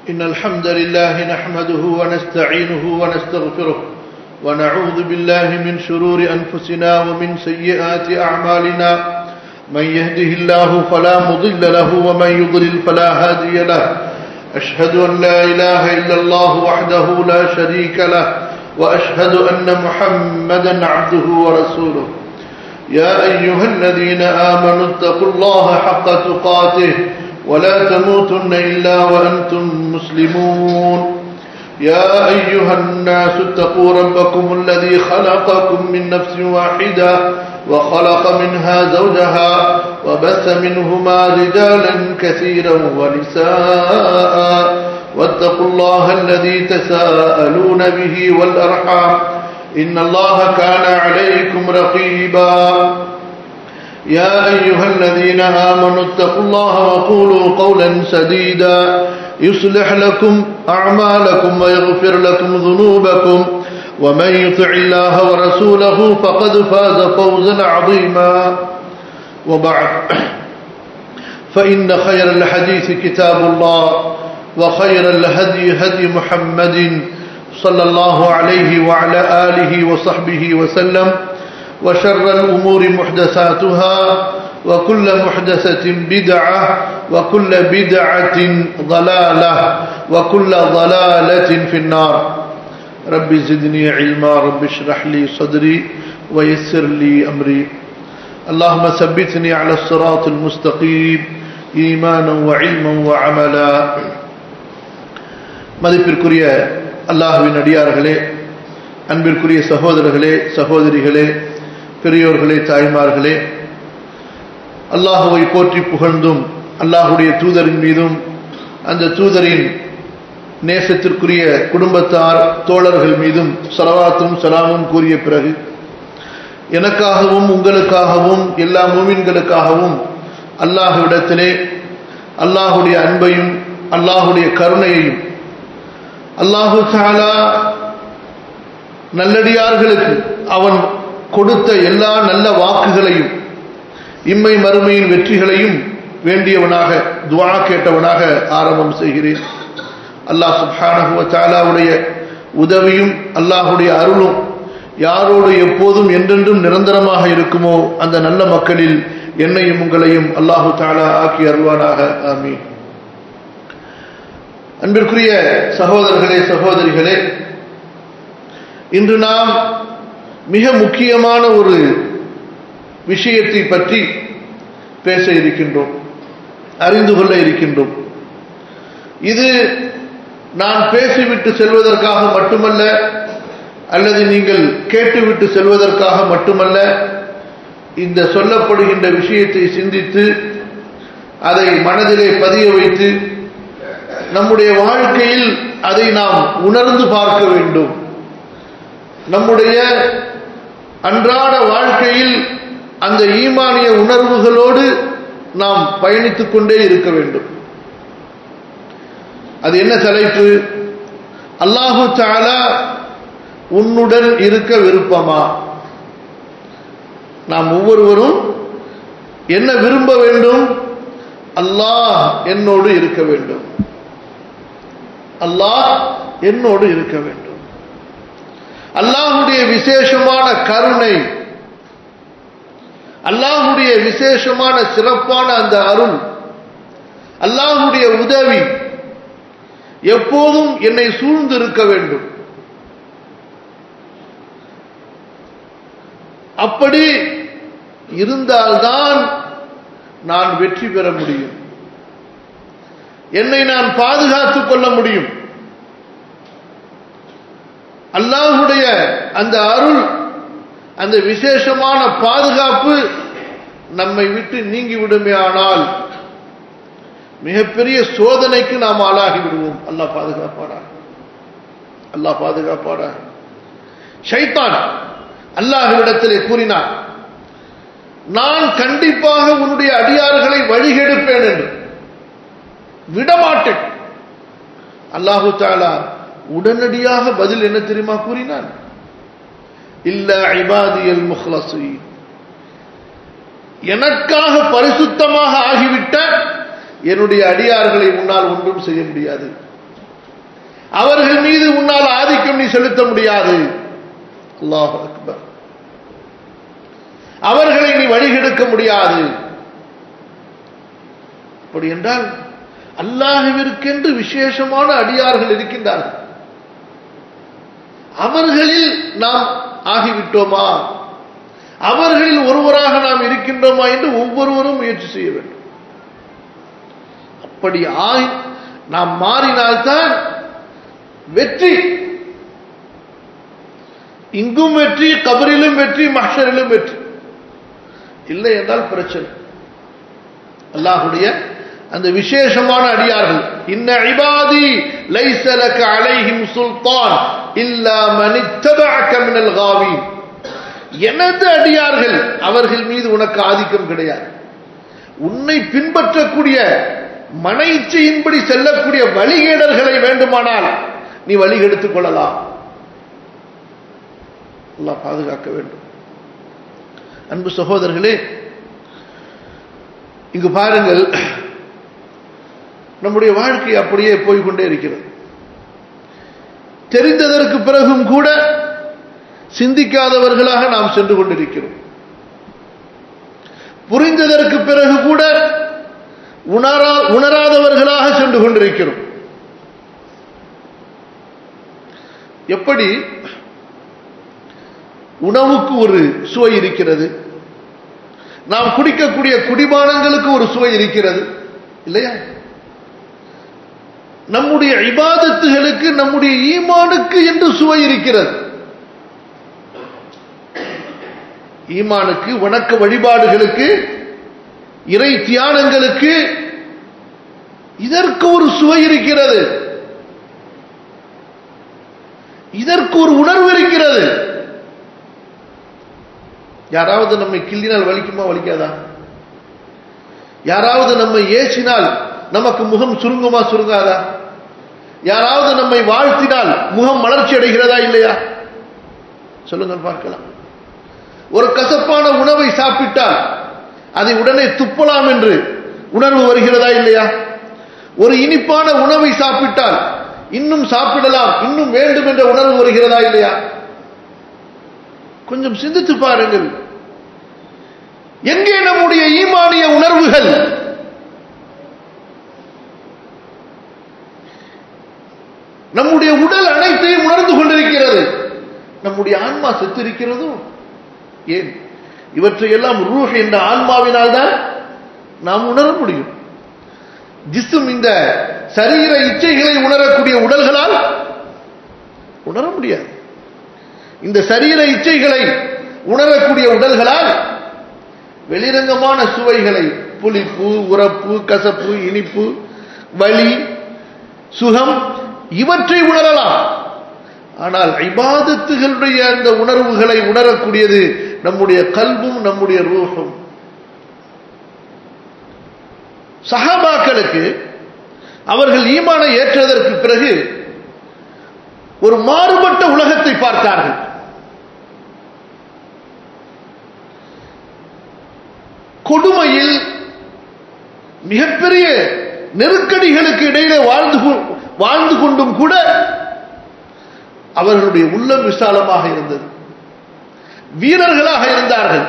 إن الحمد لله نحمده ونستعينه ونستغفره ونعوذ بالله من شرور أنفسنا ومن سيئات أعمالنا من يهده الله فلا مضل له ومن يضلل فلا هادي له أشهد أن لا إله إلا الله وحده لا شريك له وأشهد أن محمدا عبده ورسوله يا أيها الذين آمنوا اتقوا الله حق تقاته ولا تموتن إلا وأنتم مسلمون يا أيها الناس اتقوا ربكم الذي خلقكم من نفس واحدة وخلق منها زوجها وبث منهما رجالا كثيرا ونساء واتقوا الله الذي تساءلون به والأرحام إن الله كان عليكم رقيبا يا أيها الذين آمنوا اتقوا الله وقولوا قولا سديدا يصلح لكم أعمالكم ويغفر لكم ذنوبكم ومن يطع الله ورسوله فقد فاز فوزا عظيما وبعد فإن خير الحديث كتاب الله وخير الهدي هدي محمد صلى الله عليه وعلى آله وصحبه وسلم وشر الأمور محدثاتها وكل محدثة بدعة وكل بدعة ضلالة وكل ضلالة في النار رب زدني علما رب اشرح لي صدري ويسر لي أمري اللهم ثبتني على الصراط المستقيم إيمانا وعلما وعملا மதிப்பிற்குரிய அல்லாஹுவின் அடியார்களே அன்பிற்குரிய சகோதரர்களே சகோதரிகளே பெரியோர்களே தாய்மார்களே அல்லாஹுவை போற்றி புகழ்ந்தும் அல்லாஹுடைய தூதரின் மீதும் அந்த தூதரின் நேசத்திற்குரிய குடும்பத்தார் தோழர்கள் மீதும் சலவாத்தும் சலாமும் கூறிய பிறகு எனக்காகவும் உங்களுக்காகவும் எல்லா மூமின்களுக்காகவும் அல்லாஹுவிடத்திலே அல்லாஹுடைய அன்பையும் அல்லாஹுடைய கருணையையும் அல்லாஹு தாலா நல்லடியார்களுக்கு அவன் கொடுத்த எல்லா நல்ல வாக்குகளையும் இம்மை மறுமையின் வெற்றிகளையும் வேண்டியவனாக துவா கேட்டவனாக ஆரம்பம் செய்கிறேன் அல்லாஹ் சுப்ஹானஹுவ தாலாவுடைய உதவியும் அல்லாஹுடைய அருளும் யாரோடு எப்போதும் என்றென்றும் நிரந்தரமாக இருக்குமோ அந்த நல்ல மக்களில் என்னையும் உங்களையும் அல்லாஹு தாலா ஆக்கி அருள்வானாக ஆமீன் அன்பிற்குரிய சகோதரர்களே சகோதரிகளே இன்று நாம் மிக முக்கியமான ஒரு விஷயத்தை பற்றி பேச இருக்கின்றோம் அறிந்து கொள்ள இருக்கின்றோம் இது நான் பேசிவிட்டு செல்வதற்காக மட்டுமல்ல அல்லது நீங்கள் கேட்டுவிட்டு செல்வதற்காக மட்டுமல்ல இந்த சொல்லப்படுகின்ற விஷயத்தை சிந்தித்து அதை மனதிலே பதிய வைத்து நம்முடைய வாழ்க்கையில் அதை நாம் உணர்ந்து பார்க்க வேண்டும் நம்முடைய அன்றாட வாழ்க்கையில் அந்த ஈமானிய உணர்வுகளோடு நாம் பயணித்துக் கொண்டே இருக்க வேண்டும் அது என்ன தலைப்பு அல்லாஹு தாலா உன்னுடன் இருக்க விருப்பமா நாம் ஒவ்வொருவரும் என்ன விரும்ப வேண்டும் அல்லாஹ் என்னோடு இருக்க வேண்டும் அல்லாஹ் என்னோடு இருக்க வேண்டும் அல்லாஹுடைய விசேஷமான கருணை அல்லாஹுடைய விசேஷமான சிறப்பான அந்த அருள் அல்லாஹுடைய உதவி எப்போதும் என்னை சூழ்ந்து இருக்க வேண்டும் அப்படி இருந்தால்தான் நான் வெற்றி பெற முடியும் என்னை நான் பாதுகாத்துக் கொள்ள முடியும் அல்லாஹுடைய அந்த அருள் அந்த விசேஷமான பாதுகாப்பு நம்மை விட்டு நீங்கி விடுமே ஆனால் மிகப்பெரிய சோதனைக்கு நாம் ஆளாகி விடுவோம் அல்லாஹ் பாதுகாப்பாடா அல்லாஹ் பாதுகாப்பாடா ஷைத்தான் அல்லாஹ்விடத்திலே கூறினார் நான் கண்டிப்பாக உன்னுடைய அடியார்களை வழிகெடுப்பேன் என்று விடமாட்டேன் அல்லாஹு தாலா உடனடியாக பதில் என்ன தெரியுமா கூறினான் இல்ல ஐபாதியல் முஹ்லசி எனக்காக பரிசுத்தமாக ஆகிவிட்ட என்னுடைய அடியார்களை உன்னால் ஒன்றும் செய்ய முடியாது அவர்கள் மீது உன்னால் ஆதிக்கம் நீ செலுத்த முடியாது அல்லாஹ் அக்பர் அவர்களை நீ வழிகெடுக்க முடியாது அப்படி என்றால் அல்லாஹுவிற்கென்று விசேஷமான அடியார்கள் இருக்கின்றார்கள் அவர்களில் நாம் ஆகிவிட்டோமா அவர்களில் ஒருவராக நாம் இருக்கின்றோமா என்று ஒவ்வொருவரும் முயற்சி செய்ய வேண்டும் அப்படி ஆய் நாம் மாறினால்தான் வெற்றி இங்கும் வெற்றி கபரிலும் வெற்றி மஷரிலும் வெற்றி இல்லை என்றால் பிரச்சனை அல்லாஹுடைய அந்த விசேஷமான அடியார்கள் இன்ன இபாதி லைசலக அலைஹிம் சுல்தான் இல்லா மனித்தபஅக மினல் காவீன் எனது அடியார்கள் அவர்கள் மீது உனக்கு ஆதிக்கம் கிடையாது உன்னை பின்பற்றக்கூடிய மன இச்சையின்படி செல்லக்கூடிய வழிகேடர்களை வேண்டுமானால் நீ வழி எடுத்துக் கொள்ளலாம் அல்லாஹ் பாதுகாக்க வேண்டும் அன்பு சகோதரர்களே இங்கு பாருங்கள் நம்முடைய வாழ்க்கை அப்படியே போய்கொண்டே இருக்கிறது தெரிந்ததற்கு பிறகும் கூட சிந்திக்காதவர்களாக நாம் சென்று கொண்டிருக்கிறோம் புரிந்ததற்கு பிறகு கூட உணரா உணராதவர்களாக சென்று கொண்டிருக்கிறோம் எப்படி உணவுக்கு ஒரு சுவை இருக்கிறது நாம் குடிக்கக்கூடிய குடிபானங்களுக்கு ஒரு சுவை இருக்கிறது இல்லையா நம்முடைய இபாதத்துகளுக்கு நம்முடைய ஈமானுக்கு என்று சுவை இருக்கிறது ஈமானுக்கு வணக்க வழிபாடுகளுக்கு இறை தியானங்களுக்கு இதற்கு ஒரு சுவை இருக்கிறது இதற்கு ஒரு உணர்வு இருக்கிறது யாராவது நம்மை கிள்ளினால் வலிக்குமா வலிக்காதா யாராவது நம்மை ஏசினால் நமக்கு முகம் சுருங்குமா சுருங்காதா யாராவது நம்மை வாழ்த்தினால் முகம் மலர்ச்சி அடைகிறதா இல்லையா சொல்லுங்கள் பார்க்கலாம் ஒரு கசப்பான உணவை சாப்பிட்டால் அதை உடனே துப்பலாம் என்று உணர்வு வருகிறதா இல்லையா ஒரு இனிப்பான உணவை சாப்பிட்டால் இன்னும் சாப்பிடலாம் இன்னும் வேண்டும் என்ற உணர்வு வருகிறதா இல்லையா கொஞ்சம் சிந்தித்து பாருங்கள் எங்கே நம்முடைய ஈமானிய உணர்வுகள் நம்முடைய உடல் அனைத்தையும் உணர்ந்து கொண்டிருக்கிறது நம்முடைய ஆன்மா செத்திருக்கிறதும் ஏன் இவற்றையெல்லாம் ரூஹ் என்ற ஆன்மாவினால் தான் நாம் உணர முடியும் ஜிஸ்ம் இந்த சரீர இச்சைகளை உணரக்கூடிய உடல்களால் உணர முடியாது இந்த சரீர இச்சைகளை உணரக்கூடிய உடல்களால் வெளிரங்கமான சுவைகளை புளிப்பு உரப்பு கசப்பு இனிப்பு வலி சுகம் இவற்றை உணரலாம் ஆனால் இபாதத்துகளுடைய அந்த உணர்வுகளை உணரக்கூடியது நம்முடைய கல்வும் நம்முடைய ரூஹும் சஹாபாக்களுக்கு அவர்கள் ஈமானை ஏற்றதற்கு பிறகு ஒரு மாறுபட்ட உலகத்தை பார்த்தார்கள் கொடுமையில் மிகப்பெரிய நெருக்கடிகளுக்கு இடையிலே வாழ்ந்து வாழ்ந்து கொண்டும் கூட அவர்களுடைய உள்ளம் விசாலமாக இருந்தது வீரர்களாக இருந்தார்கள்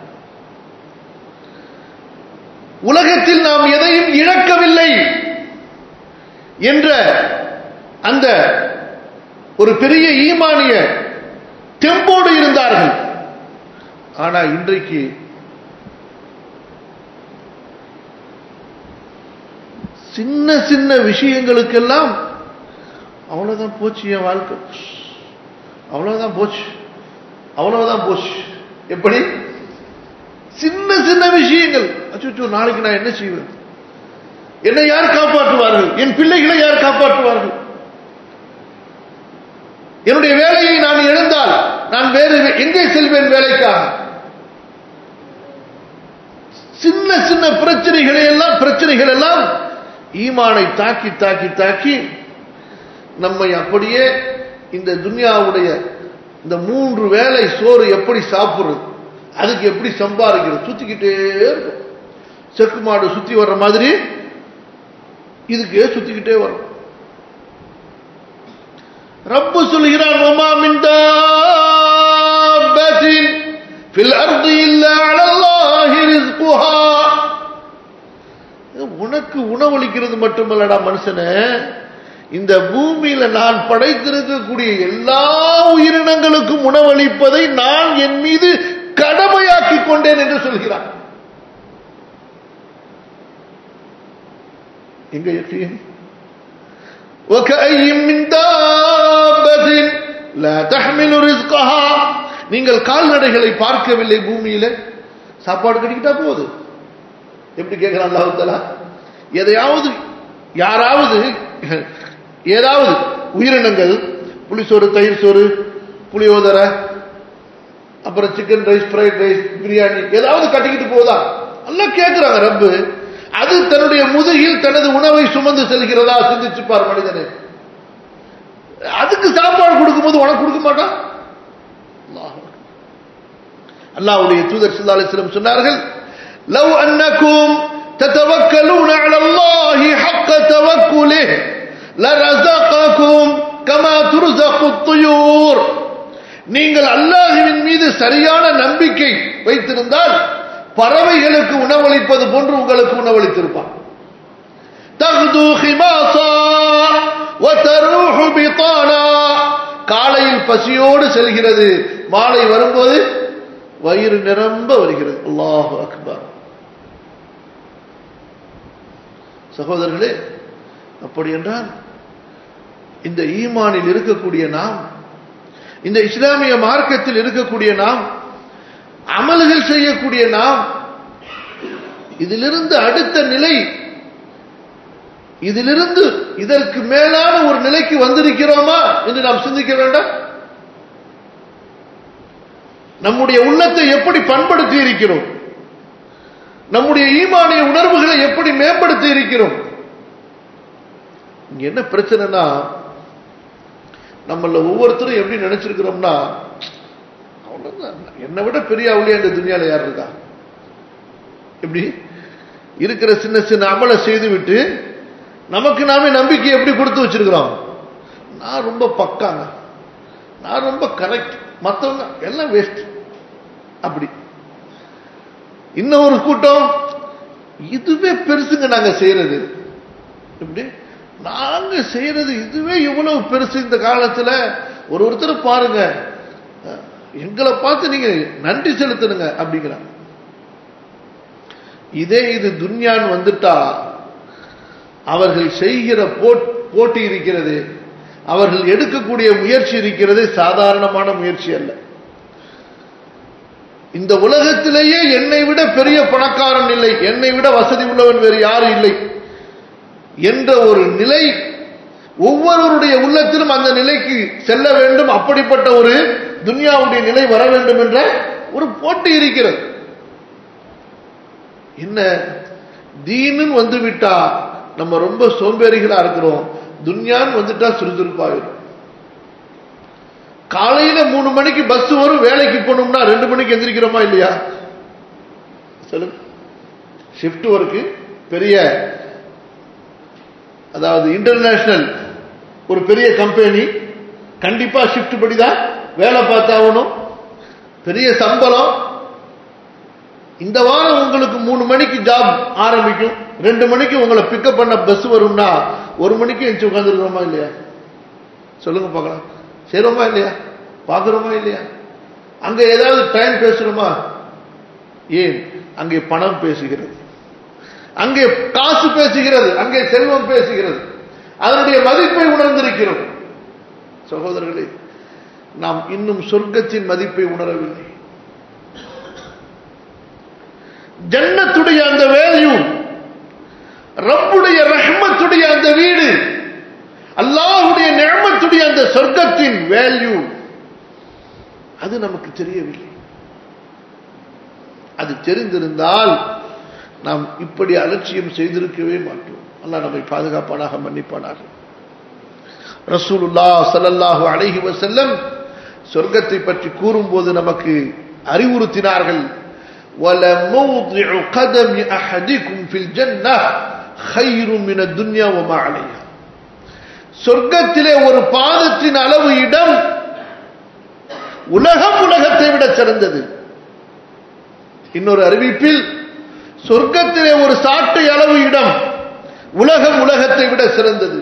உலகத்தில் நாம் எதையும் இழக்கவில்லை என்ற அந்த ஒரு பெரிய ஈமானிய தெம்போடு இருந்தார்கள் ஆனா இன்றைக்கு சின்ன சின்ன விஷயங்களுக்கெல்லாம் அவ்வளவுதான் போச்சு என் வாழ்க்கை அவ்வளவுதான் போச்சு அவ்வளவுதான் போச்சு எப்படி சின்ன சின்ன விஷயங்கள் அச்சோ நாளைக்கு நான் என்ன செய்வேன் என்னை யார் காப்பாற்றுவார்கள் என் பிள்ளைகளை யார் காப்பாற்றுவார்கள் என்னுடைய வேலையை நான் இழந்தால் நான் வேறு எங்கே செல்வேன் வேலைக்காக சின்ன சின்ன பிரச்சனைகளை எல்லாம் பிரச்சனைகள் எல்லாம் ஈமானை தாக்கி தாக்கி தாக்கி நம்மை அப்படியே இந்த துன்யாவுடைய இந்த மூன்று வேலை சோறு எப்படி சாப்பிடுறது அதுக்கு எப்படி சம்பாதிக்கிறது சுத்திக்கிட்டே இருக்கும் செக்கு மாடு சுத்தி வர்ற மாதிரி இதுக்கே சுத்திக்கிட்டே வரும் ஃபில் அர்தி இல்லா அலல்லாஹி ரிஸ்குஹா உனக்கு உணவளிக்கிறது மட்டுமல்லடா மனுஷனே இந்த பூமியில நான் படைத்திருக்கக்கூடிய எல்லா உயிரினங்களுக்கும் உணவளிப்பதை நான் என் மீது கடமையாக்கி கொண்டேன் என்று சொல்கிறான் எங்க யக்கீன் وكأي من دابة لا تحمل رزقها நீங்கள் கால்நடைகளை பார்க்கவில்லை பூமியில சாப்பாடு கட்டிக்கிட்டா போகுது எப்படி கேட்கிறான் அல்லாஹு தலா எதையாவது யாராவது ஏதாவது உயிரினங்கள் புளிசோறு தயிர் சோறு புளியோதரை அப்புறம் chicken rice fried rice biryani ஏதாவது கட்டிக்கிட்டு போதா எல்லாம் கேட்கிறாங்க ரப்பு அது தன்னுடைய முதுகில் தனது உணவை சுமந்து செல்கிறதா சிந்திச்சுப்பார் மனிதனே அதுக்கு சாப்பாடு கொடுக்கும்போது உனக்கு கொடுக்க மாட்டான் அல்லாஹ்வுடைய தூதர் ஸல்லல்லாஹு அலைஹி வஸல்லம் சொன்னார்கள் லவ் அன்னக்கும் تتوكلون على الله حق توكله لرزقكم كما ترزق الطيور நீங்கள் அல்லாஹ்வின் மீது சரியான நம்பிக்கை வைத்திருந்தால் பறவைகளுக்கு உணவளிப்பது போன்று உங்களுக்கு உணவளித்திருப்பான் தகுது ஹிமாசா وتروح بطانا காலையில் பசியோடு செல்கிறது மாலை வரும்போது வயிறு நிரம்ப வருகிறது அல்லாஹ் அக்பர் சகோதரர்களே அப்படி என்றால் இந்த ஈமானில் இருக்கக்கூடிய நாம் இந்த இஸ்லாமிய மார்க்கத்தில் இருக்கக்கூடிய நாம் அமல்கள் செய்யக்கூடிய நாம் இதிலிருந்து அடுத்த நிலை இதிலிருந்து இதற்கு மேலான ஒரு நிலைக்கு வந்திருக்கிறோமா என்று நாம் சிந்திக்க வேண்டாம் நம்முடைய உள்ளத்தை எப்படி பண்படுத்தி இருக்கிறோம் நம்முடைய ஈமானிய உணர்வுகளை எப்படி மேம்படுத்தி இருக்கிறோம் இங்க என்ன பிரச்சனைனா நம்மள ஒவ்வொருத்தரும் எப்படி நினைச்சிருக்கிறோம்னா அவ்வளவுதான் என்னை விட பெரிய அவளியா இந்த துணியால யார் இருக்கா எப்படி இருக்கிற சின்ன சின்ன அமலை செய்து விட்டு நமக்கு நாமே நம்பிக்கை எப்படி கொடுத்து வச்சிருக்கிறோம் நான் ரொம்ப பக்காங்க நான் ரொம்ப கரெக்ட் மற்றவங்க எல்லாம் வேஸ்ட் அப்படி இன்னொரு கூட்டம் இதுவே பெருசுங்க நாங்க செய்யறது எப்படி நாங்க செய்யறது இதுவே இவ்வளவு பெருசு இந்த காலத்துல ஒரு ஒருத்தர் பாருங்க எங்களை பார்த்து நீங்க நன்றி செலுத்தணுங்க அப்படிங்கிறாங்க இதே இது துன்யான் வந்துட்டா அவர்கள் செய்கிற போட்டி இருக்கிறது அவர்கள் எடுக்கக்கூடிய முயற்சி இருக்கிறது சாதாரணமான முயற்சி அல்ல இந்த உலகத்திலேயே என்னை விட பெரிய பணக்காரன் இல்லை என்னை விட வசதி உள்ளவன் வேறு யாரும் இல்லை என்ற ஒரு நிலை ஒவ்வொருவருடைய உள்ளத்திலும் அந்த நிலைக்கு செல்ல வேண்டும் அப்படிப்பட்ட ஒரு துன்யாவுடைய நிலை வர வேண்டும் என்ற ஒரு போட்டி இருக்கிறது என்ன தீனுன்னு வந்து விட்டா நம்ம ரொம்ப சோம்பேறிகளா இருக்கிறோம் துன்யான்னு வந்துட்டா சுறுசுறுப்பாயிரும் காலையில மூணு மணிக்கு பஸ் வரும் வேலைக்கு போகணும்னா ரெண்டு மணிக்கு எந்திரிக்கிறோமா இல்லையா சொல்லுங்க ஷிஃப்ட் ஒர்க்கு பெரிய அதாவது இன்டர்நேஷனல் ஒரு பெரிய கம்பெனி கண்டிப்பா ஷிஃப்ட் படிதான் வேலை பார்த்தாகணும் பெரிய சம்பளம் இந்த வாரம் உங்களுக்கு மூணு மணிக்கு ஜாப் ஆரம்பிக்கும் ரெண்டு மணிக்கு உங்களை பிக்கப் பண்ண பஸ் வரும்னா ஒரு மணிக்கு எஞ்சி உட்காந்துருக்கிறோமா இல்லையா சொல்லுங்க பார்க்கலாம் செய்றோமா இல்லையா பார்க்குறோமா இல்லையா அங்க ஏதாவது டைம் பேசுறோமா ஏன் அங்கே பணம் பேசுகிறது அங்கே காசு பேசுகிறது அங்கே செல்வம் பேசுகிறது அதனுடைய மதிப்பை உணர்ந்திருக்கிறோம் சகோதரர்களே நாம் இன்னும் சொர்க்கத்தின் மதிப்பை உணரவில்லை ஜன்னத்துடைய அந்த வேல்யூ ரப்புடைய ரஹ்மத்துடைய அந்த வீடு அல்லாஹுடைய நிழமத்துடைய அந்த சொர்க்கத்தின் வேல்யூ அது நமக்கு தெரியவில்லை அது தெரிந்திருந்தால் நாம் இப்படி அலட்சியம் செய்திருக்கவே மாட்டோம் அல்லாஹ் நம்மை பாதுகாப்பானாக மன்னிப்பானாக ரசூலுல்லா சல்லல்லாஹு அலைஹி வஸல்லம் சொர்க்கத்தை பற்றி கூறும்போது நமக்கு அறிவுறுத்தினார்கள் وَلَمَوْضِعُ قَدَمِ أَحَدِكُمْ فِي الْجَنَّةِ خَيْرٌ مِنَ الدُّنْيَا وَمَا عَلَيْهَا சொர்க்கத்திலே ஒரு பாதத்தின் அளவு இடம் உலகம் உலகத்தை விட சிறந்தது இன்னொரு அறிவிப்பில் சொர்க்கத்திலே ஒரு சாட்டை அளவு இடம் உலகம் உலகத்தை விட சிறந்தது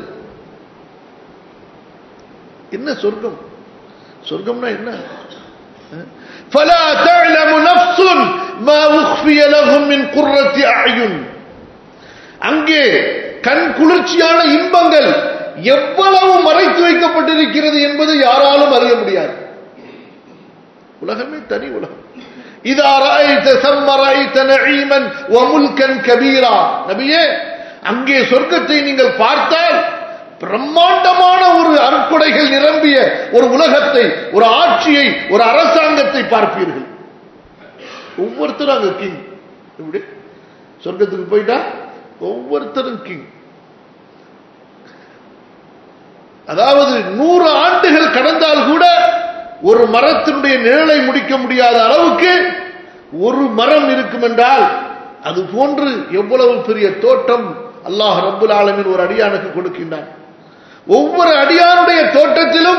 என்ன சொர்க்கம் சொர்க்கம்னா என்ன فلا تعلم نفس ما أخفي لهم من قرة أعين அங்கே கண் குளிர்ச்சியான இன்பங்கள் எவ்வளவு மறைத்து வைக்கப்பட்டிருக்கிறது என்பது யாராலும் அறிய முடியாது உலகமே தனி உலகம் இதா ராய்த சம்ம ராய்த நஈமன் வமுல்கன் கபீரா நபியே அங்கே சொர்க்கத்தை நீங்கள் பார்த்தால் பிரம்மாண்டமான ஒரு அருட்கொடைகள் நிரம்பிய ஒரு உலகத்தை ஒரு ஆட்சியை ஒரு அரசாங்கத்தை பார்ப்பீர்கள் ஒவ்வொருத்தரும் அங்க கிங் எப்படி சொர்க்கத்துக்கு போயிட்டா ஒவ்வொருத்தரும் கிங் அதாவது நூறு ஆண்டுகள் கடந்தால் கூட ஒரு மரத்தினுடைய நிழலை முடிக்க முடியாத அளவுக்கு ஒரு மரம் இருக்கும் என்றால் அது போன்று எவ்வளவு பெரிய தோட்டம் அல்லாஹ் ரப்புல் ஆலமின் ஒரு அடியானுக்கு கொடுக்கின்றான் ஒவ்வொரு அடியானுடைய தோட்டத்திலும்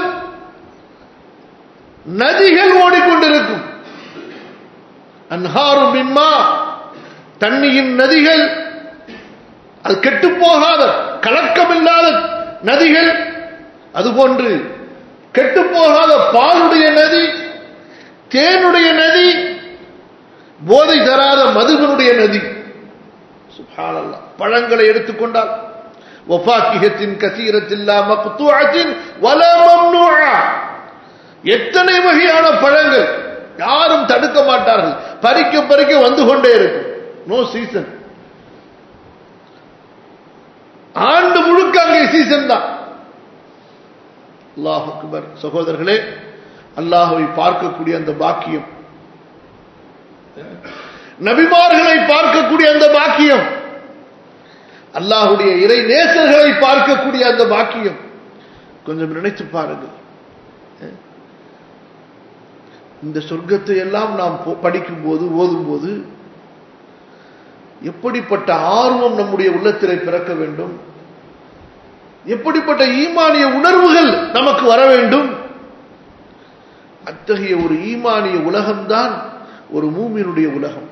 நதிகள் ஓடிக்கொண்டிருக்கும் அன்ஹாரு மிம்மா தண்ணியின் நதிகள் அது கெட்டு போகாத கலக்கமில்லாத நதிகள் அதுபோன்று கெட்டு போகாத பாலுடைய நதி தேனுடைய நதி போதை தராத மதுகனுடைய நதி சுபானல்லா பழங்களை எடுத்துக்கொண்டால் வஃபாக்கிகத்தின் கசீரத்தில்லா மக்தூஅத்தின் வல மம்னூஆ எத்தனை வகையான பழங்கள் யாரும் தடுக்க மாட்டார்கள் பறிக்க பறிக்க வந்து கொண்டே இருக்கும் நோ சீசன் ஆண்டு முழுக்க அங்கே சீசன் தான் அல்லாஹ் அக்பர் சகோதரர்களே அல்லாஹுவை பார்க்கக்கூடிய அந்த பாக்கியம் நபிமார்களை பார்க்கக்கூடிய அந்த பாக்கியம் அல்லாஹுடைய இறை நேசர்களை பார்க்கக்கூடிய அந்த பாக்கியம் கொஞ்சம் நினைத்து பாருங்கள் இந்த சொர்க்கத்தை எல்லாம் நாம் படிக்கும் போது ஓதும் போது எப்படிப்பட்ட ஆர்வம் நம்முடைய உள்ளத்திலே பிறக்க வேண்டும் எப்படிப்பட்ட ஈமானிய உணர்வுகள் நமக்கு வர வேண்டும் அத்தகைய ஒரு ஈமானிய உலகம்தான் ஒரு மூமியினுடைய உலகம்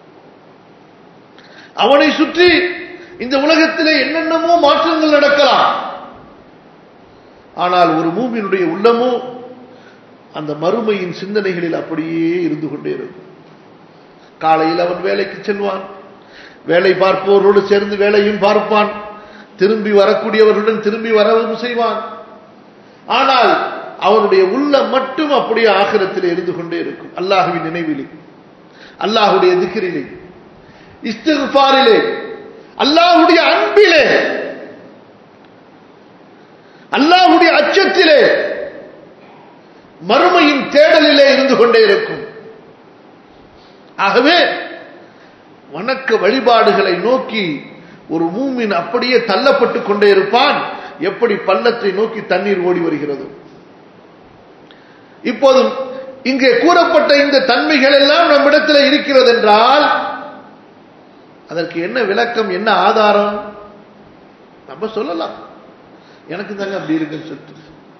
அவனை சுற்றி இந்த உலகத்திலே என்னென்னமோ மாற்றங்கள் நடக்கலாம் ஆனால் ஒரு மூமியினுடைய உள்ளமோ அந்த மறுமையின் சிந்தனைகளில் அப்படியே இருந்து கொண்டே இருக்கும் காலையில் அவன் வேலைக்கு செல்வான் வேலை பார்ப்போரோடு சேர்ந்து வேலையும் பார்ப்பான் திரும்பி வரக்கூடியவர்களுடன் திரும்பி வரவும் செய்வான் ஆனால் அவனுடைய உள்ள மட்டும் அப்படியே ஆகிரத்தில் இருந்து கொண்டே இருக்கும் அல்லாஹுவின் நினைவிலே அல்லாஹுடைய திக்கிரிலே இஸ்திஃபாரிலே அல்லாஹுடைய அன்பிலே அல்லாஹுடைய அச்சத்திலே மறுமையின் தேடலிலே இருந்து கொண்டே இருக்கும் ஆகவே வணக்க வழிபாடுகளை நோக்கி ஒரு மூமின் அப்படியே தள்ளப்பட்டு கொண்டே இருப்பான் எப்படி பள்ளத்தை நோக்கி தண்ணீர் ஓடி வருகிறது இப்போது இங்கே கூறப்பட்ட இந்த தன்மைகள் எல்லாம் நம்மிடத்தில் இருக்கிறது என்றால் அதற்கு என்ன விளக்கம் என்ன ஆதாரம் நம்ம சொல்லலாம் எனக்கு தாங்க அப்படி இருக்குன்னு சொல்லிட்டு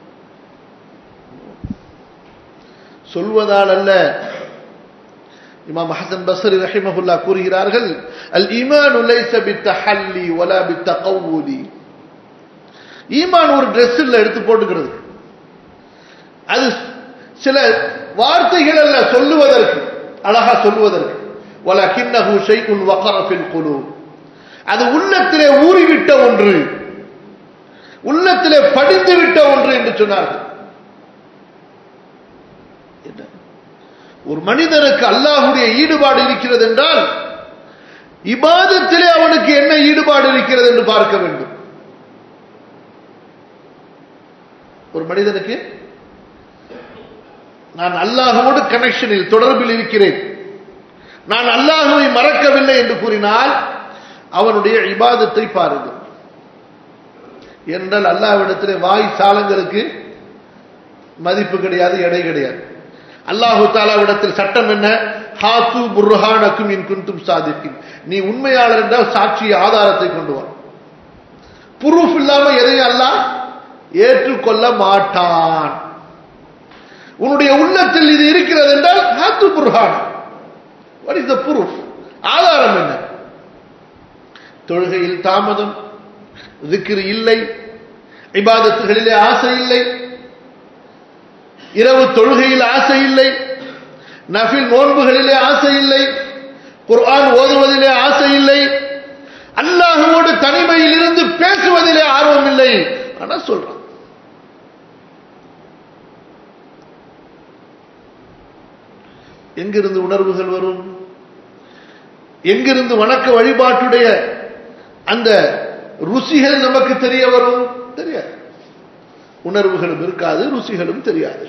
சொல்வதால் அல்ல இமாம் ஹசன் பஸ்ரி ரஹிமஹுல்லா கூறுகிறார்கள் அல் ஈமான் லைஸ பித்தஹல்லி வலா பித்தகவுலி ஈமான் ஒரு Dress இல்ல எடுத்து போட்டுக்கிறது அது சில வார்த்தைகள் அல்ல சொல்லுவதற்கு அழகா சொல்லுவதற்கு வலகின்னஹு ஷைஉன் வகர ஃபில் குலூப் அது உள்ளத்திலே ஊறிவிட்ட ஒன்று உள்ளத்திலே படிந்து விட்ட ஒன்று என்று சொன்னார்கள் ஒரு மனிதனுக்கு அல்லாஹுடைய ஈடுபாடு இருக்கிறது என்றால் இபாதத்திலே அவனுக்கு என்ன ஈடுபாடு இருக்கிறது என்று பார்க்க வேண்டும் ஒரு மனிதனுக்கு நான் அல்லாஹோடு கனெக்ஷனில் தொடர்பில் இருக்கிறேன் நான் அல்லாஹுவை மறக்கவில்லை என்று கூறினால் அவனுடைய இபாதத்தை பாருங்கள் என்றால் அல்லாஹ்விடத்திலே வாய் சாலங்களுக்கு மதிப்பு கிடையாது எடை கிடையாது அல்லாஹு தாலாவிடத்தில் சட்டம் என்ன ஹாத்து புர்ஹானக்கும் இன் குந்தும் சாதிக்கின் நீ உண்மையாளர் என்றால் சாட்சி ஆதாரத்தை கொண்டு வா புரூஃப் இல்லாம எதையும் அல்லாஹ் ஏற்றுக்கொள்ள மாட்டான் உன்னுடைய உள்ளத்தில் இது இருக்கிறது என்றால் ஹாத்து புர்ஹான் வாட் இஸ் த ப்ரூஃப் ஆதாரம் என்ன தொழுகையில் தாமதம் திக்ர் இல்லை இபாதத்துகளிலே ஆசை இல்லை இரவு தொழுகையில் ஆசை இல்லை நஃபில் நோன்புகளிலே ஆசை இல்லை குர்ஆன் ஓதுவதிலே ஆசை இல்லை அல்லாஹுவோடு தனிமையில் இருந்து பேசுவதிலே ஆர்வம் இல்லை ஆனா சொல்றான் எங்கிருந்து உணர்வுகள் வரும் எங்கிருந்து வணக்க வழிபாட்டுடைய அந்த ருசிகள் நமக்கு தெரிய வரும் தெரியாது உணர்வுகளும் இருக்காது ருசிகளும் தெரியாது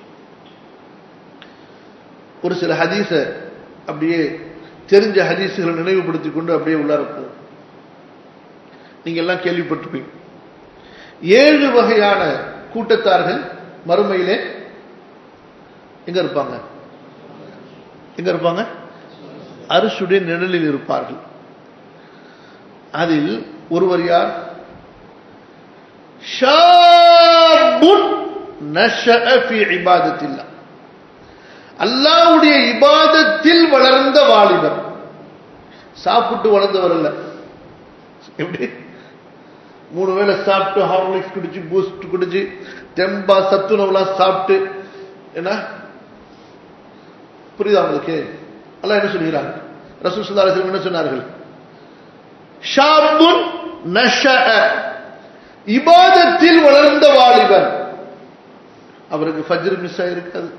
ஒரு சில ஹதீஸ அப்படியே தெரிஞ்ச ஹதீஸுகளை நினைவுபடுத்திக் கொண்டு அப்படியே உள்ளார போகும் நீங்க எல்லாம் கேள்விப்பட்டிருப்பீங்க ஏழு வகையான கூட்டத்தார்கள் மறுமையிலே எங்க இருப்பாங்க எங்க இருப்பாங்க அரிசுடைய நிழலில் இருப்பார்கள் அதில் ஒருவர் யார் ஷாபுன் நஷஅ ஃபீ இபாதத்தில்லா அல்லாஹ்வுடைய இபாதத்தில் வளர்ந்த வாலிபர் சாப்பிட்டு வளர்ந்தவர் அல்ல எப்படி மூணு வேளை சாப்பிட்டு ஹார்லிக்ஸ் குடிச்சு பூஸ்ட் குடிச்சு தெம்பா சத்துணவுலாம் சாப்பிட்டு என்ன புரியுதா உங்களுக்கு அல்லாஹ் என்ன சொல்கிறாங்க ரசூல் ஸல்லல்லாஹு அலைஹி வஸல்லம் என்ன சொன்னார்கள் ஷாபுன் நஷஅ இபாதத்தில் வளர்ந்த வாலிபன் அவருக்கு ஃபஜ்ர் மிஸ் ஆயிருக்காது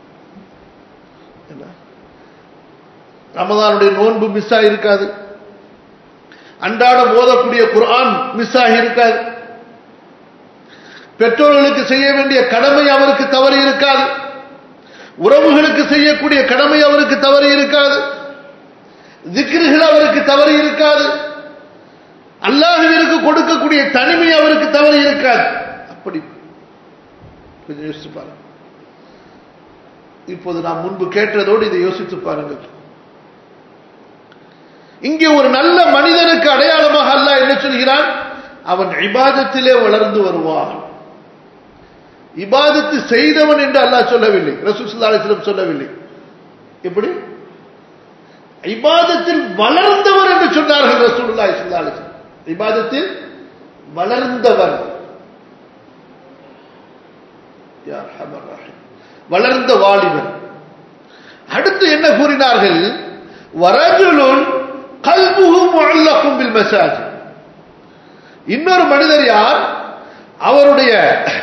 என்ன? ரமதானுடைய நோன்பு மிஸ் ஆயிருக்காது அன்றாடம் ஓதக்கூடிய குர்ஆன் மிஸ் ஆகியிருக்காது பெற்றோர்களுக்கு செய்ய வேண்டிய கடமை அவருக்கு தவறி இருக்காது உறவுகளுக்கு செய்யக்கூடிய கடமை அவருக்கு தவறி இருக்காது திக்ருகள் அவருக்கு தவறி இருக்காது அல்லாஹுவிற்கு கொடுக்கக்கூடிய தனிமை அவருக்கு தவறி இருக்காது அப்படி கொஞ்சம் யோசிச்சு பாருங்க இப்போது நாம் முன்பு கேட்டதோடு இதை யோசித்து பாருங்கள் இங்கே ஒரு நல்ல மனிதனுக்கு அடையாளமாக அல்லாஹ் என்ன சொல்கிறான் அவன் இபாதத்திலே வளர்ந்து வருவான் இபாதத்து செய்தவன் என்று அல்லாஹ் சொல்லவில்லை ரசூல் சொல்லவில்லை எப்படி இபாதத்தில் வளர்ந்தவர் என்று சொன்னார்கள் ரசூலுல்லாஹி ஸல்லல்லாஹு அலைஹி வஸல்லம் இபாதத்தில் வளர்ந்தவர் யா அர்ஹமர் ரஹீம் வளர்ந்த வாலிபன் அடுத்து என்ன கூறினார்கள் வரஜுலுன் கல்புஹு முஅல்லகும் பில் மசாஜித் இன்னொரு மனிதர் யார் அவருடைய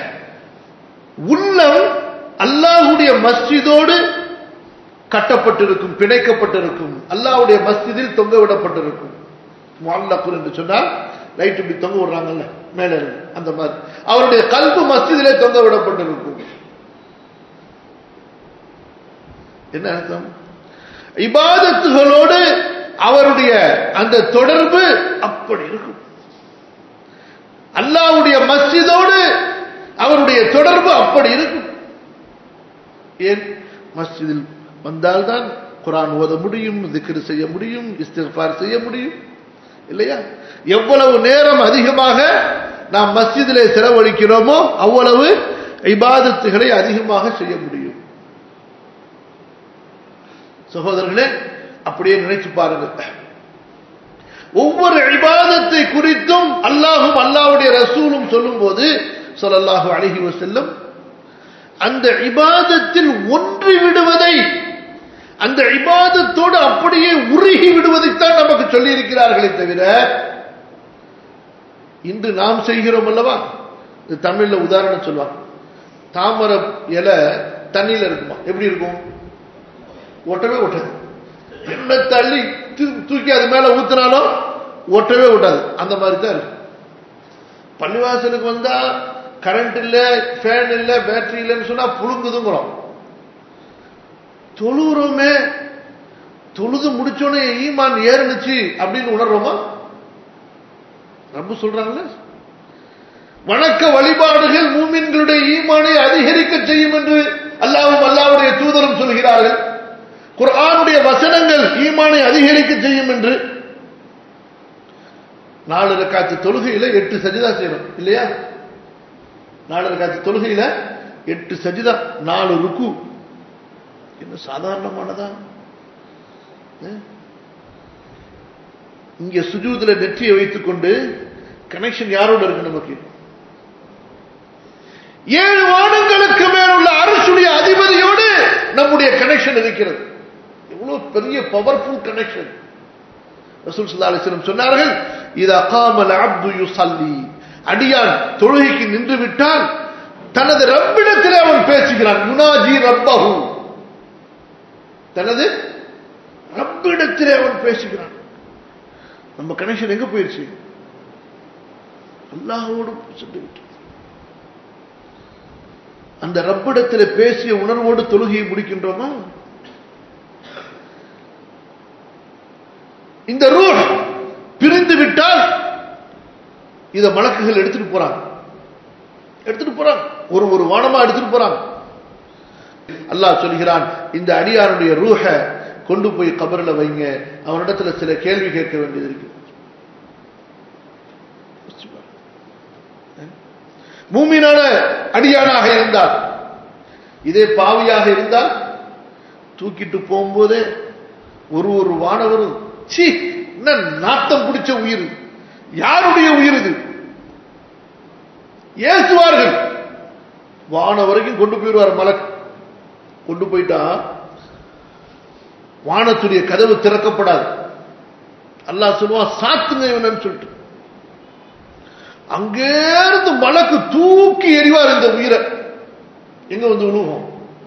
உள்ளம் அல்லாஹ்வுடைய மஸ்ஜிதோடு கட்டப்பட்டிருக்கும் பிணைக்கப்பட்டிருக்கும் அல்லாஹ்வுடைய மஸ்ஜிதில் தொங்க விடப்பட்டிருக்கும் முஅல்லகுன் என்று சொன்னால் லைட் இப்படி தொங்க விடுறாங்கல்ல மேல இருந்து அந்த மாதிரி அவருடைய கல்பு மஸ்ஜிதிலே தொங்க விடப்பட்டிருக்கும் என்ன அர்த்தம் இபாதத்துகளோடு அவருடைய அந்த தொடர்பு அப்படி இருக்கும் அல்லாவுடைய மஸ்ஜிதோடு அவருடைய தொடர்பு அப்படி இருக்கும் ஏன் மஸ்ஜிதில் வந்தால்தான் குரான் ஓத முடியும் திக்ரு செய்ய முடியும் இஸ்திஃபார் செய்ய முடியும் இல்லையா எவ்வளவு நேரம் அதிகமாக நாம் மஸ்ஜிதிலே செலவழிக்கிறோமோ அவ்வளவு இபாதத்துகளை அதிகமாக செய்ய முடியும் சகோதரர்களே அப்படியே நினைச்சு பாருங்க ஒவ்வொரு இபாதத்தை குறித்தும் அல்லாஹும் அல்லாஹ்வுடைய ரசூலும் சொல்லும்போது ஸல்லல்லாஹு அலைஹி வஸல்லம் அந்த இபாதத்தில் ஒன்றி விடுவதை அந்த இபாதத்தோடு அப்படியே உருகி விடுவதைத்தான் நமக்கு சொல்லி இருக்கிறார்களே தவிர இன்று நாம் செய்கிறோம் அல்லவா இது தமிழ்ல உதாரணம் சொல்லுவாங்க தாமரை இலை தண்ணியில இருக்குமா எப்படி இருக்கும் ஒட்டவே ஒட்டாது என்ன தள்ளி தூ- தூக்கி அது மேல ஊத்தினாலும் ஒட்டவே ஒட்டாது அந்த மாதிரி தான் இருக்கு பள்ளிவாசலுக்கு வந்தா கரண்ட் இல்ல ஃபேன் இல்ல பேட்டரி இல்லைன்னு சொன்னா புழுங்குதுங்கிறோம் தொழுறோமே தொழுது முடிச்சோடனே ஈமான் ஏறுனுச்சு அப்படின்னு உணர்றோமா ரப்பு சொல்றாங்கல்ல வணக்க வழிபாடுகள் மூமின்களுடைய ஈமானை அதிகரிக்க செய்யும் என்று அல்லாஹ்வும் அல்லாஹ்வுடைய தூதரும் சொல்கிறார்கள் குர்ஆனுடைய வசனங்கள் ஈமானை அதிகரிக்க செய்யும் என்று நாலு ரக்காத்து தொழுகையில எட்டு சஜிதா செய்யணும் இல்லையா நாலு ரக்காத்து தொழுகையில எட்டு சஜிதா நாலு ருக்கு என்ன சாதாரணமானதா இங்க சுஜூதுல நெற்றியை வைத்துக் கொண்டு கனெக்ஷன் யாரோட இருக்கு நமக்கு ஏழு வானங்களுக்கு மேல் உள்ள அரசுடைய அதிபதியோடு நம்முடைய கனெக்ஷன் இருக்கிறது எவ்வளவு பெரிய பவர்ஃபுல் கனெக்ஷன் ரசூல் ஸல்லல்லாஹு அலைஹி வஸல்லம் சொன்னார்கள் இது அகாமல் அப்து யுஸல்லி அடியான் தொழுகைக்கு நின்று விட்டால் தனது ரப்பிடத்தில் அவன் பேசுகிறான் யுனாஜி ரப்பஹு தனது ரப்பிடத்திலே அவன் பேசுகிறான் நம்ம கனெக்ஷன் எங்க போயிருச்சு அல்லாஹோடு சென்று விட்டு அந்த ரப்பிடத்தில் பேசிய உணர்வோடு தொழுகையை முடிக்கின்றோமா இந்த ரூஹ் பிரிந்து விட்டால் இத மலக்குகள் எடுத்துட்டு போறாங்க எடுத்துட்டு போறாங்க ஒரு ஒரு வானமா எடுத்துட்டு போறாங்க அல்லாஹ் சொல்கிறான் இந்த அடியாருடைய ரூஹ கொண்டு போய் கபரில் வைங்க அவனிடத்துல சில கேள்வி கேட்க வேண்டியது இருக்கு மூமினான அடியானாக இருந்தால் இதே பாவியாக இருந்தால் தூக்கிட்டு போகும்போதே ஒரு ஒரு வானவரும் சி என்ன நாட்டம் பிடிச்ச உயிர் யாருடைய உயிர் இது ஏசுவார்கள் வானம் வரைக்கும் கொண்டு போயிடுவார் மலக் கொண்டு போயிட்டா வானத்துடைய கதவு திறக்கப்படாது அல்லாஹ் சொல்லுவான் சாத்துங்க இவனன்னு சொல்லிட்டு அங்கேருந்து மலக்கு தூக்கி எறிவார் இந்த உயிரை எங்க வந்து விழுவோம்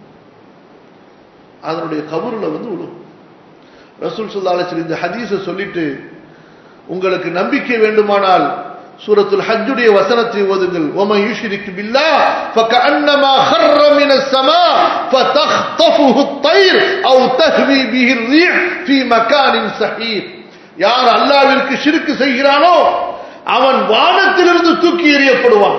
அதனுடைய கபருல வந்து விழுவும் ரசூல் சுல்லாலத்தில் இந்த ஹதீஸை சொல்லிட்டு உங்களுக்கு நம்பிக்கை வேண்டுமானால் சூரத்துல் ஹஜ்ஜுடைய வசனத்தை ஓதுங்கள் ومن يشرك بالله فكأنما خر من السماء فتخطفه الطير او تهوي به الريح في مكان سحيق யார் அல்லாஹ்விற்கு ஷிர்க் செய்கிறானோ அவன் வானத்திலிருந்து தூக்கி எறியப்படுவான்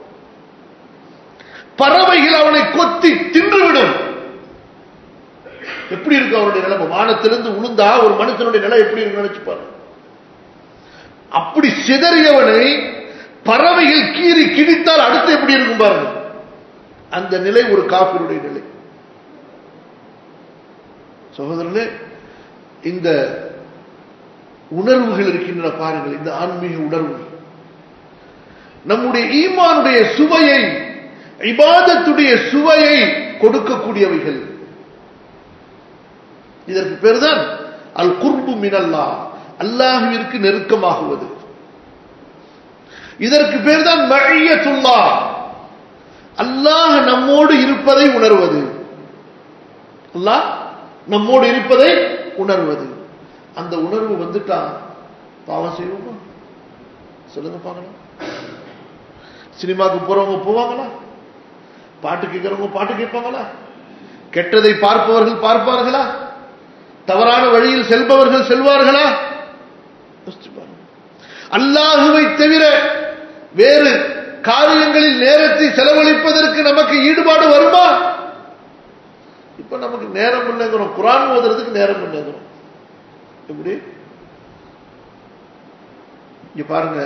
பறவைகள் அவனை கொத்தி தின்றுவிடும் எப்படி இருக்கு அவருடைய நிலைமை வானத்திலிருந்து உளுந்தா ஒரு மனுஷனுடைய நிலை எப்படி இருக்கு நினைச்சு பாரு அப்படி சிதறியவனை பறவைகள் கீறி கிழித்தால் அடுத்து எப்படி இருக்கும் பாருங்க அந்த நிலை ஒரு காப்பினுடைய நிலை சகோதரர்களே இந்த உணர்வுகள் இருக்கின்றன பாருங்கள் இந்த ஆன்மீக உணர்வுகள் நம்முடைய ஈமானுடைய சுவையை இபாதத்துடைய சுவையை கொடுக்கக்கூடியவைகள் இதற்கு பேர்தான் அல் குர்பு மினல்லா அல்லாஹுவிற்கு நெருக்கமாகுவது இதற்கு பேர் தான் மழியத்துல்லா அல்லாஹ் நம்மோடு இருப்பதை உணர்வது அல்லாஹ் நம்மோடு இருப்பதை உணர்வது அந்த உணர்வு வந்துட்டா பாவம் செய்வோமா சொல்லுங்க பார்க்கலாம் சினிமாவுக்கு போறவங்க போவாங்களா பாட்டு கேட்கிறவங்க பாட்டு கேட்பாங்களா கெட்டதை பார்ப்பவர்கள் பார்ப்பார்களா தவறான வழியில் செல்பவர்கள் செல்வார்களா அல்லாஹுவை தவிர வேறு காரியங்களில் நேரத்தை செலவழிப்பதற்கு நமக்கு ஈடுபாடு வருமா இப்ப நமக்கு நேரம் இல்லைங்கிறோம் குரான் ஓதுறதுக்கு நேரம் இல்லைங்கிறோம் எப்படி இங்க பாருங்க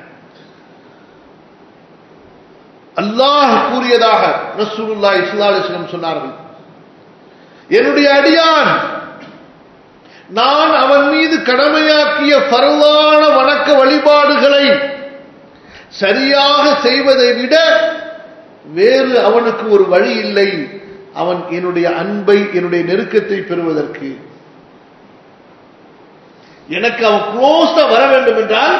அல்லாஹ் கூறியதாக ரசூலுல்லா இஸ்லாலிஸ்லம் சொன்னார்கள் என்னுடைய அடியான் நான் அவன் மீது கடமையாக்கிய பரவான வணக்க வழிபாடுகளை சரியாக செய்வதை விட வேறு அவனுக்கு ஒரு வழி இல்லை அவன் என்னுடைய அன்பை என்னுடைய நெருக்கத்தை பெறுவதற்கு எனக்கு அவன் க்ளோஸா வர வேண்டும் என்றால்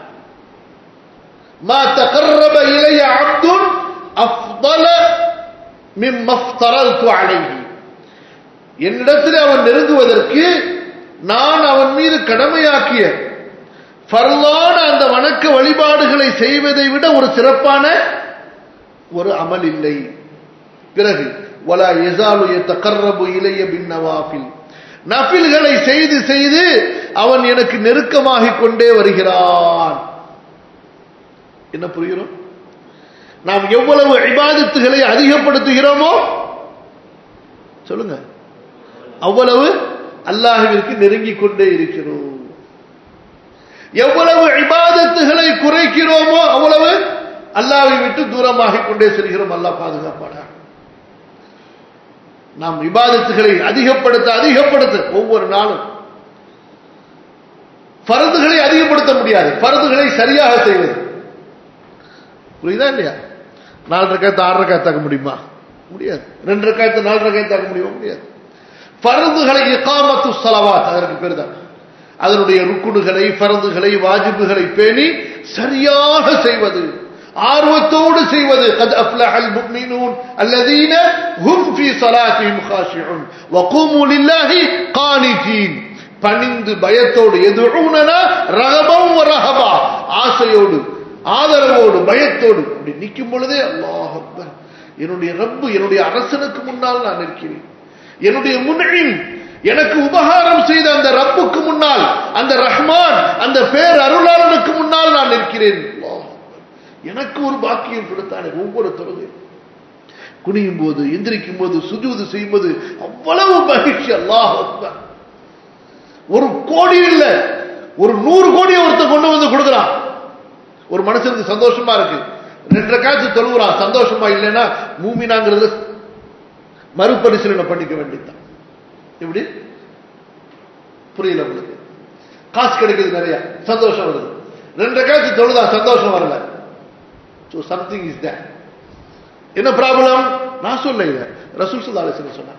ما تقرب إلي عبد أفضل مما افترضت عليه என்னிடத்தில் அவன் நெருங்குவதற்கு நான் அவன் மீது கடமையாக்கிய ஃபர்லான அந்த வணக்க வழிபாடுகளை செய்வதை விட ஒரு சிறப்பான ஒரு அமல் இல்லை பிறகு வலா எசாலு தகர்ரபு இளைய பின் நவாஃபில் நஃபில்களை செய்து செய்து அவன் எனக்கு நெருக்கமாகிக் கொண்டே வருகிறான் என்ன புரிகிறோம் நாம் எவ்வளவு இபாதத்துகளை அதிகப்படுத்துகிறோமோ சொல்லுங்க அவ்வளவு அல்லாஹுவிற்கு நெருங்கிக் கொண்டே இருக்கிறோம் எவ்வளவு இபாதத்துகளை குறைக்கிறோமோ அவ்வளவு அல்லாவை விட்டு தூரமாகிக் கொண்டே செல்கிறோம் அல்லாஹ் பாதுகாப்பாடா நாம் விவாதத்துகளை அதிகப்படுத்த அதிகப்படுத்த ஒவ்வொரு நாளும் பருதுகளை அதிகப்படுத்த முடியாது பருதுகளை சரியாக செய்வது புரியுதா இல்லையா நாலு ரக்காயத்தை ஆறு ரக்காயத்தாக்க முடியுமா முடியாது ரெண்டு ரக்காயத்தை நாலு ரக்காயத்தாக்க முடியுமா முடியாது பருதுகளை இகாமத்து சலவாத் அதற்கு பேர் தான் அதனுடைய ருக்குடுகளை பருதுகளை வாஜிபுகளை பேணி சரியாக செய்வது ஆர்வத்தோடு செய்வது قد افلح المؤمنون الذين هم في صلاتهم خاشعون وقوموا لله قانتين பணிந்து பயத்தோடு எதுனா ரகபம் ரகபா ஆசையோடு ஆதரவோடு பயத்தோடு அப்படி நிற்கும் பொழுதே அல்லாஹ் அக்பர் என்னுடைய ரப்பு என்னுடைய அரசனுக்கு முன்னால் நான் நிற்கிறேன் என்னுடைய முன்னின் எனக்கு உபகாரம் செய்த அந்த ரப்புக்கு முன்னால் அந்த ரஹ்மான் அந்த பேர் அருளாளனுக்கு முன்னால் நான் நிற்கிறேன் அல்லாஹ் அக்பர். எனக்கு ஒரு பாக்கியம் கொடுத்தானே ஒவ்வொரு தொழுகை குனியும் போது எந்திரிக்கும் போது சுஜூது செய்யும்போது அவ்வளவு மகிழ்ச்சி அல்லாஹ் அக்பர். ஒரு கோடி இல்ல ஒரு நூறு கோடியை ஒருத்தர் கொண்டு வந்து கொடுக்குறான் ஒரு மனுஷனுக்கு சந்தோஷமா இருக்கு ரெண்டரை காய்ச்சி தொழுகிறான் சந்தோஷமா இல்லைன்னா மூமினாங்கிறது மறுபரிசீலனை பண்ணிக்க வேண்டியதுதான் எப்படி புரியல உங்களுக்கு காசு கிடைக்குது நிறைய சந்தோஷம் வருது ரெண்டரை காய்ச்சி தொழுதா சந்தோஷம் வரல ஸோ சம்திங் இஸ் தேட் என்ன ப்ராப்ளம் நான் சொல்ல இதை ரசூல் சுல்லா அலிஸ்லம் சொன்னாங்க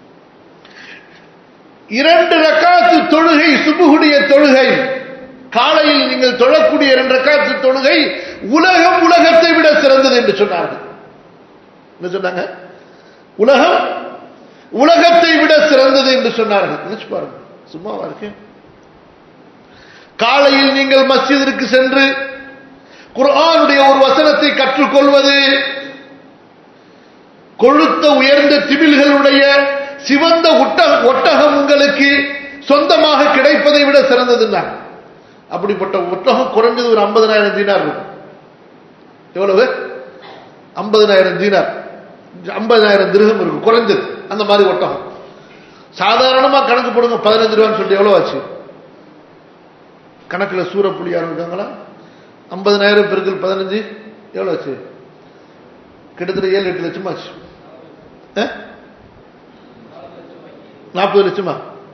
இரண்டு ரக்காத்து தொழுகை சுபுகுடைய தொழுகை காலையில் நீங்கள் தொழக்கூடிய இரண்டு ரக்காத்து தொழுகை உலகம் உலகத்தை விட சிறந்தது என்று சொன்னார்கள் என்ன சொன்னாங்க உலகம் உலகத்தை விட சிறந்தது என்று சொன்னார்கள் நினைச்சு பாருங்க சும்மாவா இருக்கு காலையில் நீங்கள் மஸ்ஜிதிற்கு சென்று குர்ஆனுடைய ஒரு வசனத்தை கற்றுக்கொள்வது கொழுத்த உயர்ந்த திமில்களுடைய சிவந்த ஒட்டக ஒட்டகம் உங்களுக்கு சொந்தமாக கிடைப்பதை விட சிறந்ததுன்னா அப்படிப்பட்ட ஒட்டகம் குறைஞ்சது ஒரு ஐம்பதனாயிரம் தீனார் இருக்கும் எவ்வளவு ஐம்பதனாயிரம் தீனார் ஐம்பதனாயிரம் திருகம் இருக்கும் குறைஞ்சது அந்த மாதிரி ஒட்டகம் சாதாரணமா கணக்கு போடுங்க பதினஞ்சு ரூபான்னு சொல்லிட்டு எவ்வளவு ஆச்சு கணக்குல சூரப்புள்ளி இருக்காங்களா ஐம்பதனாயிரம் பெருக்கள் பதினஞ்சு எவ்வளவு ஆச்சு கிட்டத்தட்ட ஏழு எட்டு லட்சம் ஆச்சு நாற்பது லட்சமா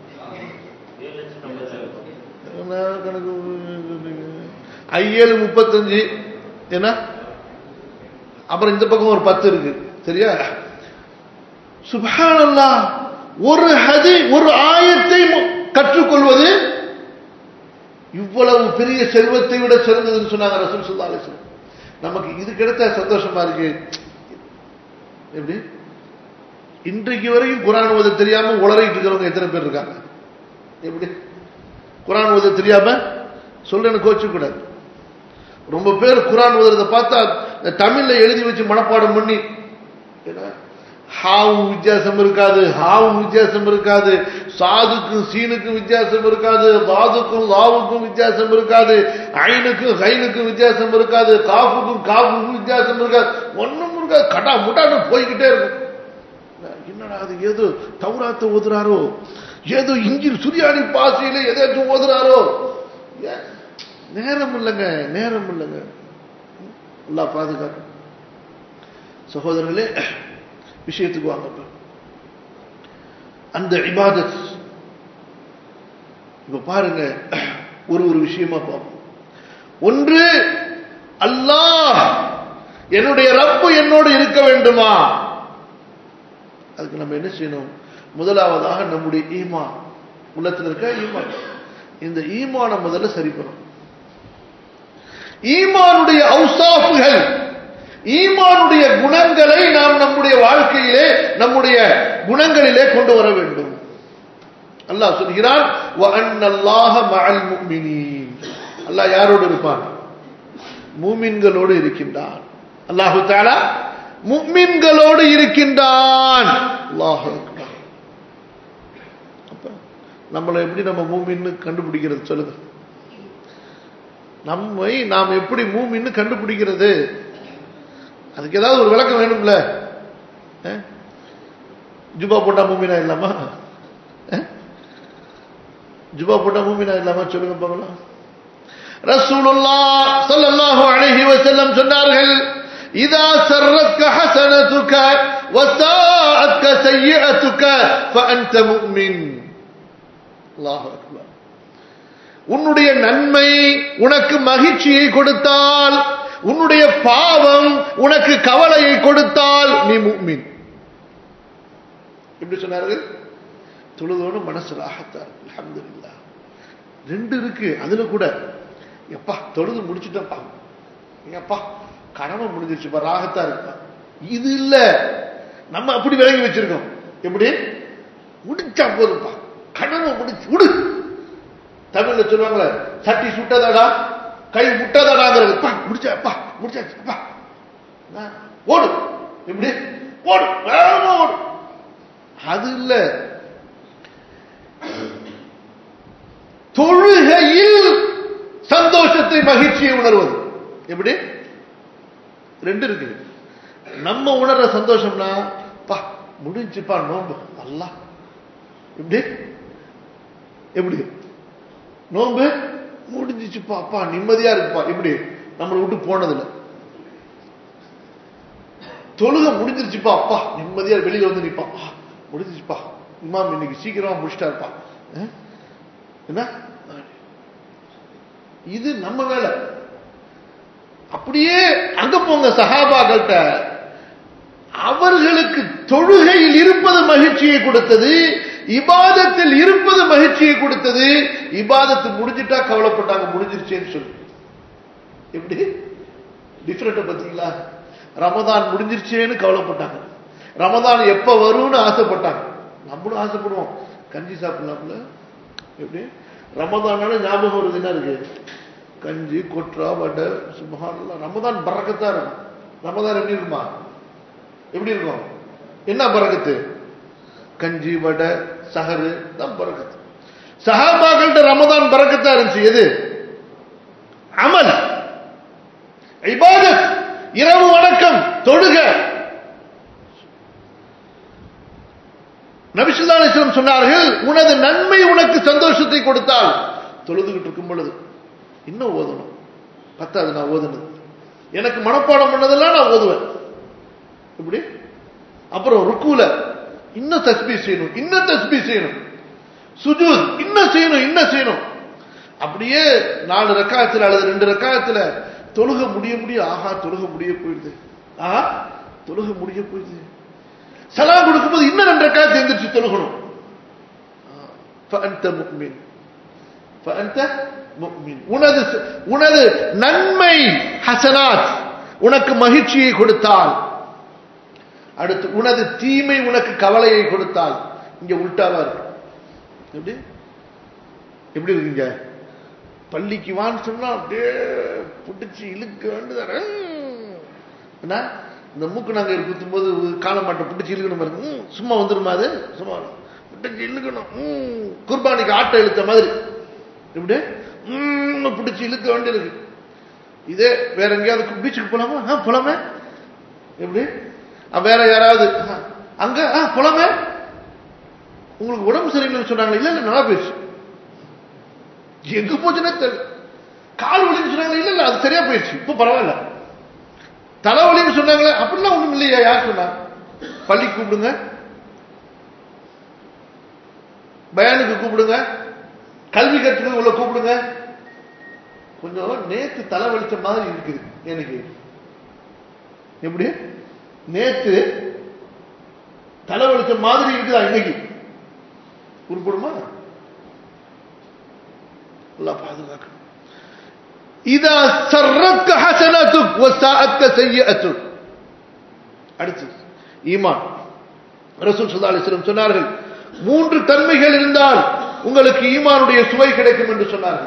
என்ன கணக்கு ஐஏழு முப்பத்தஞ்சு என்ன அப்புறம் இந்த பக்கம் ஒரு பத்து இருக்கு சரியா சுபானல்லா ஒரு ஹதி ஒரு ஆயத்தை மு- கற்றுக்கொள்வது இவ்வளவு பெரிய செல்வத்தை விட சிறந்ததுன்னு சொன்னாங்க ரசூல் சுல்லா அலிஸ்லாம் நமக்கு இது கிடைத்த சந்தோஷமா இருக்கு எப்படி இன்றைக்கு வரைக்கும் குரான் ஓத தெரியாம உளறிட்டு இருக்கிறவங்க எத்தனை பேர் இருக்காங்க எப்படி குரான் ஓத தெரியாம சொல்றேன்னு கோச்சு கூடாது ரொம்ப பேர் குரான் ஓதுறத பார்த்தா இந்த தமிழ்ல எழுதி வச்சு மனப்பாடம் பண்ணி என்ன ஹாவும் வித்தியாசம் இருக்காது ஹாவும் வித்தியாசம் இருக்காது சாதுக்கும் சீனுக்கும் வித்தியாசம் இருக்காது தாதுக்கும் லாவுக்கும் வித்தியாசம் இருக்காது ஐனுக்கும் ஹைனுக்கும் வித்தியாசம் இருக்காது காஃபுக்கும் காஃபுக்கும் வித்தியாசம் இருக்காது ஒண்ணும் இருக்காது கடா முட்டான்னு போய்கிட்டே இருக்கும் என்னடா அது ஏதோ தௌராத்த ஓதுறாரோ ஏதோ இஞ்சில் சுரியானி பாசையில எதாச்சும் ஓதுறாரோ ஏன்? நேரம் இல்லைங்க நேரம் இல்லைங்க நல்லா பாதுகாக்க சகோதரர்களே விஷயத்துக்கு வாங்க இப்ப. அந்த இபாதத் இப்ப பாருங்க ஒரு ஒரு விஷயமா பார்ப்போம் ஒன்று அல்லாஹ் என்னுடைய ரப்பு என்னோடு இருக்க வேண்டுமா அதுக்கு நம்ம என்ன செய்யணும் முதலாவதாக நம்முடைய ஈமான் உள்ளத்தில் இருக்க ஈமான் இந்த ஈமானை முதல்ல சரி பண்ணணும் ஈமானுடைய ஔசாஃபுகள் ஈமானுடைய குணங்களை நாம் நம்முடைய வாழ்க்கையிலே நம்முடைய குணங்களிலே கொண்டு வர வேண்டும் அல்லாஹ் சொல்கிறான் وَأَنَّ اللَّهَ مَعَ الْمُؤْمِنِينَ அல்லாஹ் யாரோடு இருப்பான் மூமின்களோடு இருக்கின்றான் அல்லாஹு தாலா முக்மின்களோடு இருக்கின்றான் அல்லாஹ் அக்பர். அப்ப நம்மளை எப்படி நம்ம மூமின்னு கண்டுபிடிக்கிறது சொல்லுங்க நம்மை நாம் எப்படி மூமின்னு கண்டுபிடிக்கிறது அதுக்கு ஏதாவது ஒரு விளக்கம் வேணும்ல அஹ்? ஜுபா போட்டா மூமினா இல்லாமா அஹ்? ஜுபா போட்டா மூமினா இல்லாமா சொல்லுங்க பார்க்கலாம் ரசூலுல்லாஹ் ஸல்லல்லாஹு அலைஹி வஸல்லம் சொன்னார்கள் இதா சர்ரத்க ஹஸனதுக வஸாஅத்க சய்யிஅதுக ஃபஅன்த முஃமின் அல்லாஹ் அக்பர் உன்னுடைய நன்மை உனக்கு மகிழ்ச்சியை கொடுத்தால் உன்னுடைய பாவம் உனக்கு கவலையை கொடுத்தால் நீ முக்மின் எப்படி சொன்னார்கள் தொழுதோடு மனசு ராகத்தார் அல்ஹம்துலில்லாஹ் ரெண்டு இருக்கு அதுல கூட எப்பா தொழுது முடிச்சுட்டப்பா எப்பா கடமை முடிஞ்சிருச்சுப்பா ராகத்தா இருப்பா இது இல்ல நம்ம அப்படி விளங்கி வச்சிருக்கோம் எப்படி முடிச்சா போதுப்பா கடமை முடிச்சு விடு தமிழ்ல சொல்லுவாங்களே சட்டி சுட்டதாடா கை முட்டதாடாங்கிறது பா முடிச்சாப்பா முடிச்சாச்சுப்பா ஓடு எப்படி ஓடு வேகமா ஓடு அது இல்ல தொழுகையில் சந்தோஷத்தை மகிழ்ச்சியை உணர்வது எப்படி ரெண்டு இருக்கு நம்ம உணர்ற சந்தோஷம்னா பா முடிஞ்சுப்பா நோம்பு அல்லா எப்படி எப்படி நோம்பு முடிஞ்சிச்சுப்பா அப்பா நிம்மதியா இருக்குப்பா எப்படி நம்மளை விட்டு போனதில்லை தொழுக முடிஞ்சிருச்சுப்பா அப்பா நிம்மதியா வெளியில வந்து நிப்பான் ஆ, முடிஞ்சிருச்சுப்பா இமாம் இன்னைக்கு சீக்கிரமா முடிச்சிட்டா இருப்பா அஹ்? என்ன இது நம்ம வேலை அப்படியே அங்க போங்க சஹாபாக்கள்கிட்ட அவர்களுக்கு தொழுகையில் இருப்பது மகிழ்ச்சியை கொடுத்தது இபாதத்தில் இருப்பது மகிழ்ச்சியை கொடுத்தது இபாதத்து முடிஞ்சிட்டா கவலைப்பட்டாங்க முடிஞ்சிருச்சேன்னு சொல்லி எப்படி டிஃபரெண்ட் பாத்தீங்களா ரமதான் முடிஞ்சிருச்சேன்னு கவலைப்பட்டாங்க ரமதான் எப்ப வரும்னு ஆசைப்பட்டாங்க நம்மளும் ஆசைப்படுவோம் கஞ்சி சாப்பிடலாம்ல எப்படி ரமதானால ஞாபகம் வருது என்ன இருக்கு கஞ்சி கொற்றா வடை சுபஹானல்லாஹ் ரமதான் பறக்கத்தா இருக்கும் ரமதான் எப்படி இருக்குமா எப்படி இருக்கும் என்ன பறக்கத்து கஞ்சி வடை சஹரு தான் பறக்கத்து சஹாபாக்கள்கிட்ட ரமதான் பறக்கத்தா இருந்துச்சு எது அமல் இபாதத் இரவு வணக்கம் தொழுக நபிசுல்லா அலிஸ்லம் சொன்னார்கள் உனது நன்மை உனக்கு சந்தோஷத்தை கொடுத்தால் தொழுதுகிட்டு இருக்கும் பொழுது இன்னும் ஓதணும் பத்தாது நான் ஓதுனது எனக்கு மனப்பாடம் பண்ணதெல்லாம் நான் ஓதுவேன் இப்படி அப்புறம் ருக்குல இன்னும் தஸ்பீ செய்யணும் இன்னும் தஸ்பீ செய்யணும் சுஜூத் இன்னும் செய்யணும் இன்னும் செய்யணும் அப்படியே நாலு ரக்காயத்துல அல்லது ரெண்டு ரக்காயத்துல தொழுக முடிய முடிய ஆஹா தொழுக முடிய போயிடுது ஆஹா தொழுக முடிய போயிடுது சலாம் கொடுக்கும்போது இன்னும் ரெண்டு ரக்காயத்தை எந்திரிச்சு தொழுகணும் فأنت مؤمن فأنت مؤمن உனது உனது நன்மை ஹசனாத் உனக்கு மகிழ்ச்சியை கொடுத்தால் அடுத்து உனது தீமை உனக்கு கவலையை கொடுத்தால் இங்க உல்டாவா இருக்கு எப்படி எப்படி இருக்கீங்க பள்ளிக்கு வான்னு சொன்னா அப்படியே பிடிச்சி இழுக்க வேண்டியதான என்ன இந்த மூக்கு நாங்க குத்தும் போது கால மாட்டை பிடிச்சி இழுக்கணும் பாருங்க ம், சும்மா வந்துருமா அது சும்மா பிடிச்சி இழுக்கணும் ம், குர்பானிக்கு ஆட்டை இழுத்த மாதிரி இப்படி ம், பிடிச்சி இழுக்க வேண்டியிருக்கு இதே வேற எங்கேயாவது பீச்சுக்கு போலாமா ஆ போலாமே எப்படி ஆ, வேற யாராவது ஆ, அங்க ஆ போலாமே உங்களுக்கு உடம்பு சரியில்லைன்னு சொன்னாங்க இல்ல இல்ல நல்லா போயிடுச்சு எங்க போச்சுன்னே தெரியல கால் வலின்னு சொன்னாங்க இல்ல இல்ல அது சரியா போயிடுச்சு இப்ப பரவாயில்ல தலைவலின்னு சொன்னாங்களே அப்படிலாம் ஒண்ணும் இல்லையா யார் சொன்னா பள்ளி கூப்பிடுங்க பயானுக்கு கூப்பிடுங்க கல்வி கற்றுக்கு உள்ள கூப்பிடுங்க கொஞ்சம் நேத்து தலைவலிச்ச மாதிரி இருக்குது எனக்கு எப்படி நேத்து தலைவலிச்ச மாதிரி இருக்குதா இன்னைக்கு உருப்படுமா அல்லாஹ் பாதுகாக்கணும் இதா சர்ரக்க ஹசனத்துக் வசாஅக்க சய்யிஅத்துக் அடுத்து ஈமான் ரசூல் ஸல்லல்லாஹு அலைஹி வஸல்லம் சொன்னார்கள் மூன்று தன்மைகள் இருந்தால் உங்களுக்கு ஈமானுடைய சுவை கிடைக்கும் என்று சொன்னார்கள்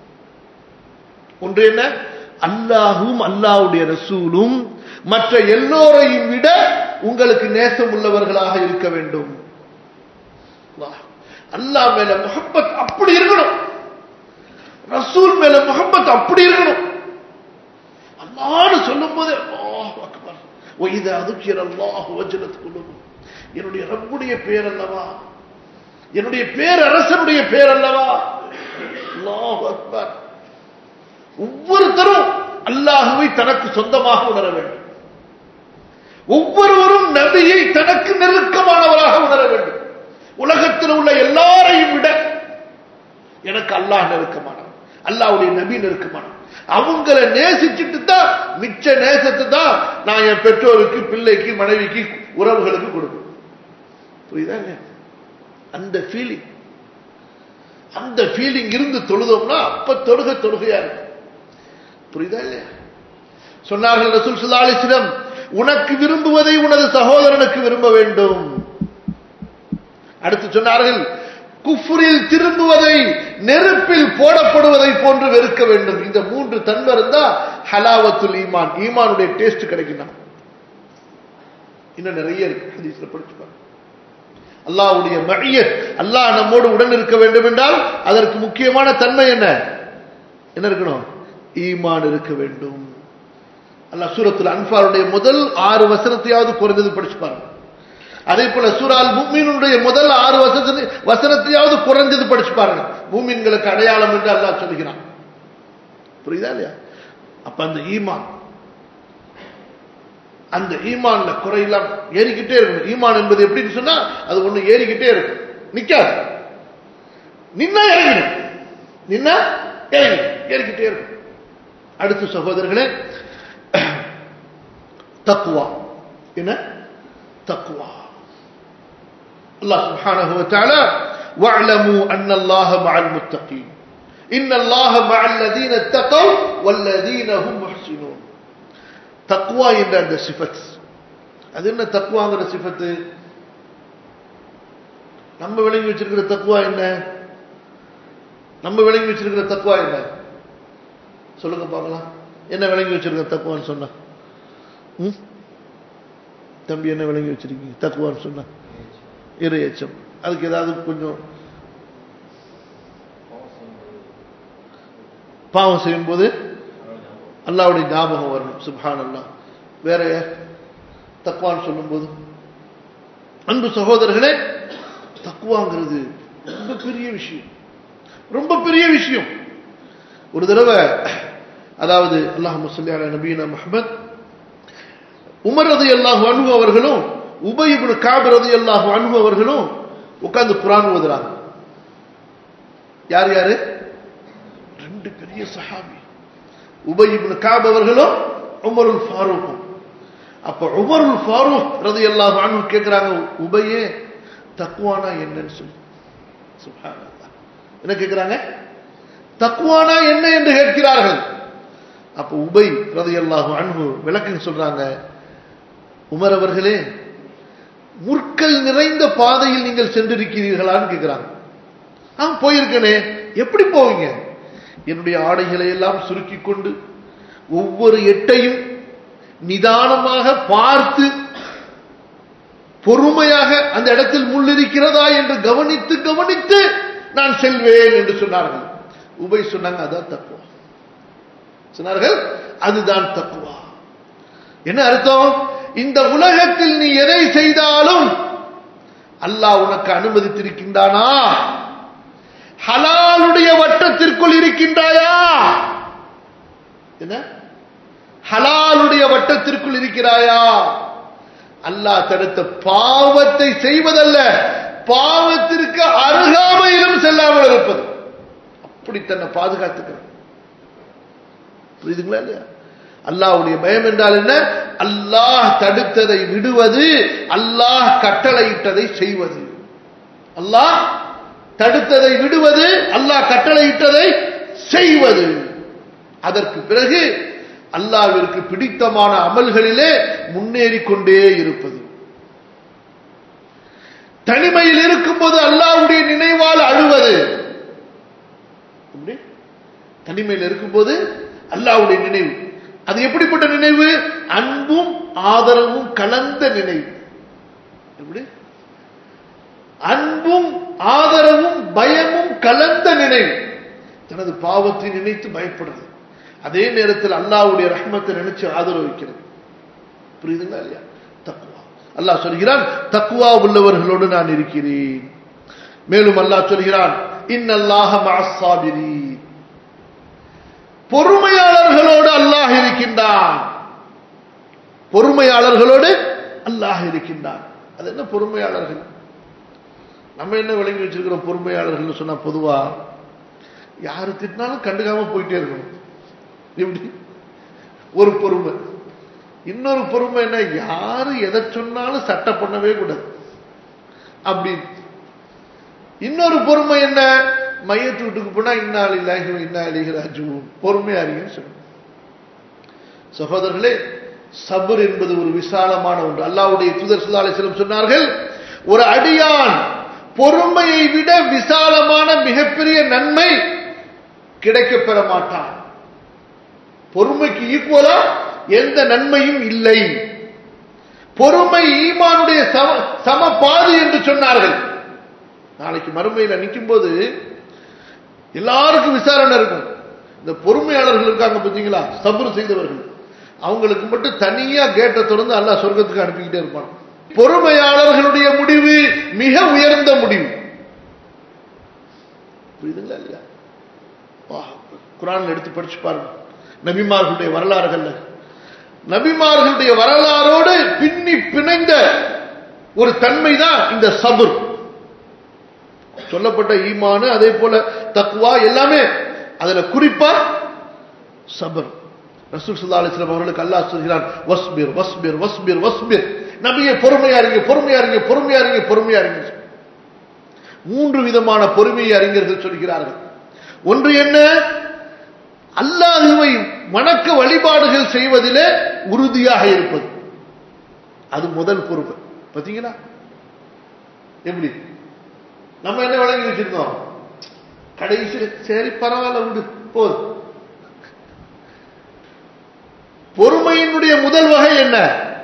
ஒன்று என்ன அல்லாஹும் அல்லாஹ்வுடைய ரசூலும் மற்ற எல்லோரையும் விட உங்களுக்கு நேசம் உள்ளவர்களாக இருக்க வேண்டும் அல்லாஹ் அல்லாஹ் மேல முஹப்பத் அப்படி இருக்கணும் ரசூல் மேல முகம்மத் அப்படி இருக்கணும் அல்லான்னு சொல்லும் போதே அல்லாஹ் அக்பர் ஒய்த அதுக்கிற அல்லாஹ் வஜலத் குழுவும் என்னுடைய ரப்புடைய பேர் அல்லவா என்னுடைய பேரரசனுடைய பேர் அல்லவா அல்லாஹ் அக்பர் ஒவ்வொருத்தரும் அல்லாஹுவை தனக்கு சொந்தமாக உணர வேண்டும் ஒவ்வொருவரும் நபியை தனக்கு நெருக்கமானவராக உணர வேண்டும் உலகத்தில் உள்ள எல்லாரையும் விட எனக்கு அல்லாஹ் நெருக்கமானவன் அல்லாவுடைய நபி நெருக்கமானவன் அவங்கள நேசிச்சுட்டு தான் மிச்ச நேசத்தை தான் நான் என் பெற்றோருக்கு பிள்ளைக்கு மனைவிக்கு உறவுகளுக்கு கொடுப்பேன் புரியுதா இல்லையா அந்த ஃபீலிங் அந்த ஃபீலிங் இருந்து தொழுதோம்னா அப்ப தொழுக தொழுகையா இருக்கும் புரியுதா இல்லையா சொன்னார்கள் ரசூல் ஸல்லல்லாஹு அலைஹி வஸல்லம் உனக்கு விரும்புவதை உனது சகோதரனுக்கு விரும்ப வேண்டும் அடுத்து சொன்னார்கள் குஃப்ரில் திரும்புவதை நெருப்பில் போடப்படுவதை போன்று வெறுக்க வேண்டும் இந்த மூன்று தன்மை இருந்தா ஹலாவத்துல் ஈமான் ஈமானுடைய டேஸ்ட் கிடைக்கும் இன்னும் நிறைய இருக்கு ஹதீஸ்ல படிச்சு பாருங்க அல்லாஹ்வுடைய மழியத் அல்லாஹ் நம்மோடு உடன் இருக்க வேண்டும் என்றால் அதற்கு முக்கியமான தன்மை என்ன என்ன இருக்கணும் ஈமான் இருக்க வேண்டும் அல்லாஹ் சூரத்துல் அன்பாருடைய முதல் ஆறு வசனத்தையாவது குறைந்தது படிச்சு பாருங்க அதே போல சூரால் மூமினுடைய முதல் ஆறு வசனத்தை வசனத்தையாவது குறைஞ்சது படிச்சு பாருங்க மூமின்களுக்கு அடையாளம் என்று அல்லாஹ் சொல்லுகிறான் புரியுதா இல்லையா அப்ப அந்த ஈமான் அந்த ஈமான்ல குறையெல்லாம் ஏறிக்கிட்டே இருக்கும் ஈமான் என்பது எப்படின்னு சொன்னா அது ஒண்ணு ஏறிக்கிட்டே இருக்கும் நிக்காது நின்னா இறங்கிடும் நின்னா இறங்கிடும் ஏறிக்கிட்டே இருக்கும் அடுத்த சகோதரர்களே தக்குவா என்ன தக்குவா அல்லாஹ் சுப்ஹானஹு வ தஆலா வஅலமு அன்ன அல்லாஹ மஅல் முத்தகீன் இன்ன அல்லாஹ மஅல் லதீன தகவ் வல்லதீன ஹும் முஹ்சினூன் தக்வா என்ற அந்த சிஃபத் அது என்ன தக்வாங்கிற சிஃபத்து நம்ம விளங்கி வச்சிருக்கிற தக்குவா என்ன நம்ம விளங்கி வச்சிருக்கிற தக்குவா என்ன சொல்லுங்க பார்க்கலாம் என்ன விளங்கி வச்சிருக்கிற தக்குவான்னு சொன்னா ம்? தம்பி என்ன விளங்கி வச்சிருக்கீங்க தக்குவான்னு சொன்னா இறை எச்சம் அதுக்கு ஏதாவது கொஞ்சம் பாவம் செய்யும்போது அல்லாவுடைய ஞாபகம் வரணும் சுப்ஹான் அல்லா வேற யார் தக்குவான்னு சொல்லும்போது அன்பு சகோதரர்களே தக்குவாங்கிறது ரொம்ப பெரிய விஷயம் ரொம்ப பெரிய விஷயம் ஒரு தடவை அதாவது அல்லாஹ் முசல்லி அலா நபீனா முஹம்மத் உமர் ரதி அல்லாஹு அன்பு அவர்களும் உபயிபுன் காப் ரதி அல்லாஹு அன்பு அவர்களும் உட்கார்ந்து குரான் ஓதுறாங்க யார் யாரு ரெண்டு பெரிய சஹாபி உபயிபுன் காப் அவர்களும் உமருல் ஃபாரூக்கும் அப்ப உமருல் ஃபாரூக் ரதி அல்லாஹு அன்பு கேட்கிறாங்க உபயே தக்குவானா என்னன்னு சொல்லி சுப்ஹானல்லாஹ் என்ன கேட்கிறாங்க தக்குவானா என்ன என்று கேட்கிறார்கள் அப்ப உபை ரதையல்லாஹு அன்பு விளக்கு சொல்றாங்க உமர் அவர்களே முற்கள் நிறைந்த பாதையில் நீங்கள் சென்றிருக்கிறீர்களான்னு கேட்கிறாங்க ஆ போயிருக்கனே எப்படி போவீங்க என்னுடைய ஆடைகளை எல்லாம் சுருக்கி கொண்டு ஒவ்வொரு எட்டையும் நிதானமாக பார்த்து பொறுமையாக அந்த இடத்தில் முள் இருக்கிறதா என்று கவனித்து கவனித்து நான் செல்வேன் என்று சொன்னார்கள் உபை சொன்னாங்க அதான் தக்குவா சொன்னார்கள் அதுதான் தக்குவா என்ன அர்த்தம் இந்த உலகத்தில் நீ எதை செய்தாலும் அல்லாஹ் உனக்கு அனுமதித்திருக்கின்றானா ஹலாலுடைய வட்டத்திற்குள் இருக்கின்றாயா என்ன ஹலாலுடைய வட்டத்திற்குள் இருக்கிறாயா அல்லாஹ் தடுத்த பாவத்தை செய்வதல்ல பாவத்திற்கு அருகாமையிலும் செல்லாமல் இருப்பது அப்படி தன்னை பாதுகாத்துக்கிறார் புரியுதுங்களா இல்லையா அல்லாஹ்வுடைய பயம் என்றால் என்ன அல்லாஹ் தடுத்ததை விடுவது அல்லாஹ் கட்டளையிட்டதை செய்வது அல்லாஹ் தடுத்ததை விடுவது அல்லாஹ் கட்டளையிட்டதை செய்வது அதற்கு பிறகு அல்லாவிற்கு பிடித்தமான அமல்களிலே முன்னேறி கொண்டே இருப்பது தனிமையில் இருக்கும்போது அல்லாவுடைய நினைவால் அழுவது எப்படி? தனிமையில் இருக்கும்போது அல்லாவுடைய நினைவு அது எப்படிப்பட்ட நினைவு அன்பும் ஆதரவும் கலந்த நினைவு எப்படி அன்பும் ஆதரவும் பயமும் கலந்த நினைவு தனது பாவத்தை நினைத்து பயப்படுறது அதே நேரத்தில் அல்லாவுடைய ரஹ்மத்தை நினைச்சு ஆதரவு வைக்கிறது புரியுதுங்களா இல்லையா தக்குவா அல்லாஹ் சொல்கிறான் தக்குவா உள்ளவர்களோடு நான் இருக்கிறேன் மேலும் அல்லாஹ் சொல்கிறான் இன்னல்லாஹ மஅஸ்ஸாபிரீன் பொறுமையாளர்களோடு அல்லாஹ் இருக்கின்றான் பொறுமையாளர்களோடு அல்லாஹ் இருக்கின்றான் அது என்ன பொறுமையாளர்கள் நம்ம என்ன விளங்கி வச்சிருக்கிறோம் பொறுமையாளர்கள் சொன்னா பொதுவா யாரு திட்டினாலும் கண்டுக்காம போயிட்டே இருக்கணும் எப்படி ஒரு பொறுமை இன்னொரு பொறுமை என்ன யாரு எதை சொன்னாலும் சட்டை பண்ணவே கூடாது அப்படி இன்னொரு பொறுமை என்ன மையத்து வீட்டுக்கு போனா இன்னால் இல்லாஹி இன்னா அலிகராஜு பொறுமையா இருங்கன்னு சொல்லணும் சகோதரர்களே சபர் என்பது ஒரு விசாலமான ஒன்று அல்லாவுடைய தூதர் சுல்லா அலிஸ்லம் சொன்னார்கள் ஒரு அடியான் பொறுமையை விட விசாலமான மிகப்பெரிய நன்மை கிடைக்கப் பெற மாட்டான் பொறுமைக்கு ஈக்குவலா எந்த நன்மையும் இல்லை பொறுமை ஈமானுடைய சம சம பாதி என்று சொன்னார்கள் நாளைக்கு மறுமையில் நிற்கும் போது எல்லாருக்கும் விசாரணை இருக்கும் இந்த பொறுமையாளர்கள் இருக்காங்க பார்த்தீங்களா சபர் செய்தவர்கள் அவங்களுக்கு மட்டும் தனியா கேட்டை திறந்து அல்லா சொர்க்கத்துக்கு அனுப்பிக்கிட்டே இருப்பான் பொறுமையாளர்களுடைய முடிவு மிக உயர்ந்த முடிவு புரியுதுங்களா இல்லையா குரான் எடுத்து படிச்சு பாருங்க நபிமார்களுடைய வரலாறுகள்ல நபிமார்களுடைய வரலாறோடு பின்னி பிணைந்த ஒரு தன்மை தான் இந்த சபுர் சொல்லப்பட்ட ஈமானு அதே போல தக்குவா எல்லாமே அதுல குறிப்பா சபர் ரசூல் சுல்லா அலிஸ்லாம் அவர்களுக்கு அல்லாஹ் சொல்கிறான் வஸ்பிர் வஸ்பிர் வஸ்பிர் வஸ்பிர் நபியை பொறுமையா இருங்க பொறுமையா இருங்க பொறுமையா இருங்க பொறுமையா இருங்க மூன்று விதமான பொறுமையை அறிஞர்கள் சொல்கிறார்கள் ஒன்று என்ன அல்லாஹுவை வணக்க வழிபாடுகள் செய்வதிலே உறுதியாக இருப்பது அது முதல் பொறுப்பு பார்த்தீங்களா எப்படி நம்ம என்ன வழங்கி வச்சிருந்தோம் கடைசியில் சரி பரவாயில்ல விடு போதும் பொறுமையினுடைய முதல் வகை என்ன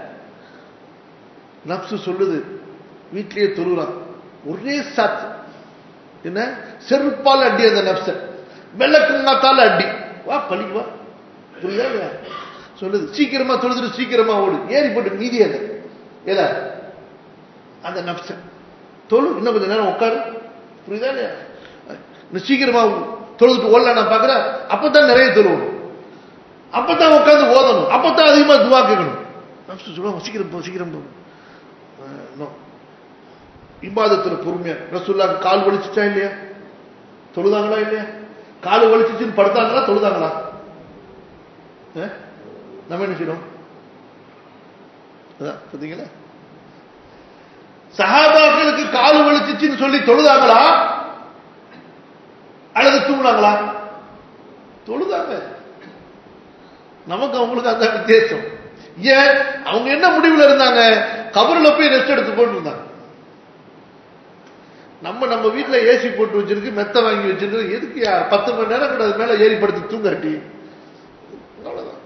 நப்சு சொல்லுது வீட்டிலேயே தொழுறான் ஒரே சாத்து என்ன செருப்பால் அடி அந்த நப்ச வெள்ளக்குங்காத்தால அடி வா பழி வா புரியுதா இல்லையா சொல்லுது சீக்கிரமா தொழுதுட்டு சீக்கிரமா ஓடு ஏறி போட்டு மீதி அதை எதா அந்த நப்ச தொழு இன்னும் கொஞ்சம் நேரம் உட்காரு புரியுதா இல்லையா இன்னும் சீக்கிரமா தொழுதுட்டு ஓடல நான் பார்க்குறேன் அப்பதான் நிறைய தொழுவணும் அப்பதான் உட்காந்து ஓதணும் அப்பதான் அதிகமா துவா கேட்கணும் நப்சு சொல்லுவாங்க சீக்கிரம் போ சீக்கிரம் போ இபாதத்துல பொறுமையா ரசூல்லா கால் வலிச்சுச்சா இல்லையா தொழுதாங்களா இல்லையா கால் வலிச்சுச்சுன்னு படுத்தாங்களா தொழுதாங்களா நம்ம என்ன செய்யணும் பார்த்தீங்களா சகாபாக்களுக்கு கால் வலிச்சுச்சுன்னு சொல்லி தொழுதாங்களா அல்லது தூங்கினாங்களா தொழுதாங்க நமக்கு அவங்களுக்கு அந்த வித்தியாசம் ஏன் அவங்க என்ன முடிவுல இருந்தாங்க கபரில் போய் ரெஸ்ட் எடுத்து போட்டு இருந்தாங்க நம்ம நம்ம வீட்டில் ஏசி போட்டு வச்சிருக்கு மெத்த வாங்கி வச்சிருக்கு எதுக்கு பத்து மணி நேரம் கூட அது மேல ஏறி படுத்து தூங்கட்டி அவ்வளவுதான்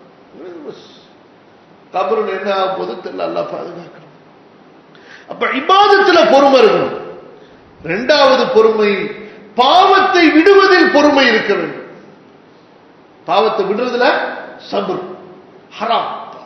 கபருள் என்ன ஆக போது தெரியல அல்லா பாதுகாக்கணும் அப்ப இபாதத்துல பொறுமை இருக்கணும் ரெண்டாவது பொறுமை பாவத்தை விடுவதில் பொறுமை இருக்க வேண்டும் பாவத்தை விடுறதுல சபர் ஹராம்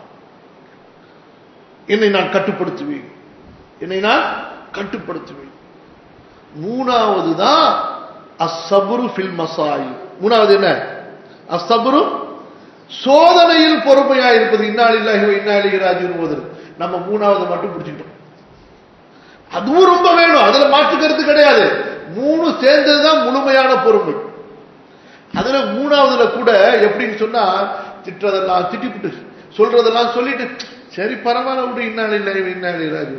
என்னை நான் கட்டுப்படுத்துவேன் என்னை நான் கட்டுப்படுத்துவேன் மூணாவது தான் அசபுரு ஃபில் மசாயி மூணாவது என்ன அசபுரு சோதனையில் பொறுமையா இருப்பது இன்னாலில்லாஹி இன்னாலிகி ராஜு நம்ம மூணாவது மட்டும் பிடிச்சிட்டோம் அதுவும் ரொம்ப வேணும் அதுல மாற்றுக்கிறது கிடையாது மூணு சேர்ந்ததுதான் முழுமையான பொறுமை அதுல மூணாவதுல கூட எப்படின்னு சொன்னா திட்டுறதெல்லாம் திட்டிவிட்டு சொல்றதெல்லாம் சொல்லிட்டு சரி பரவாயில்ல விடு இன்னாலி இல்லை இன்னாலி ராஜு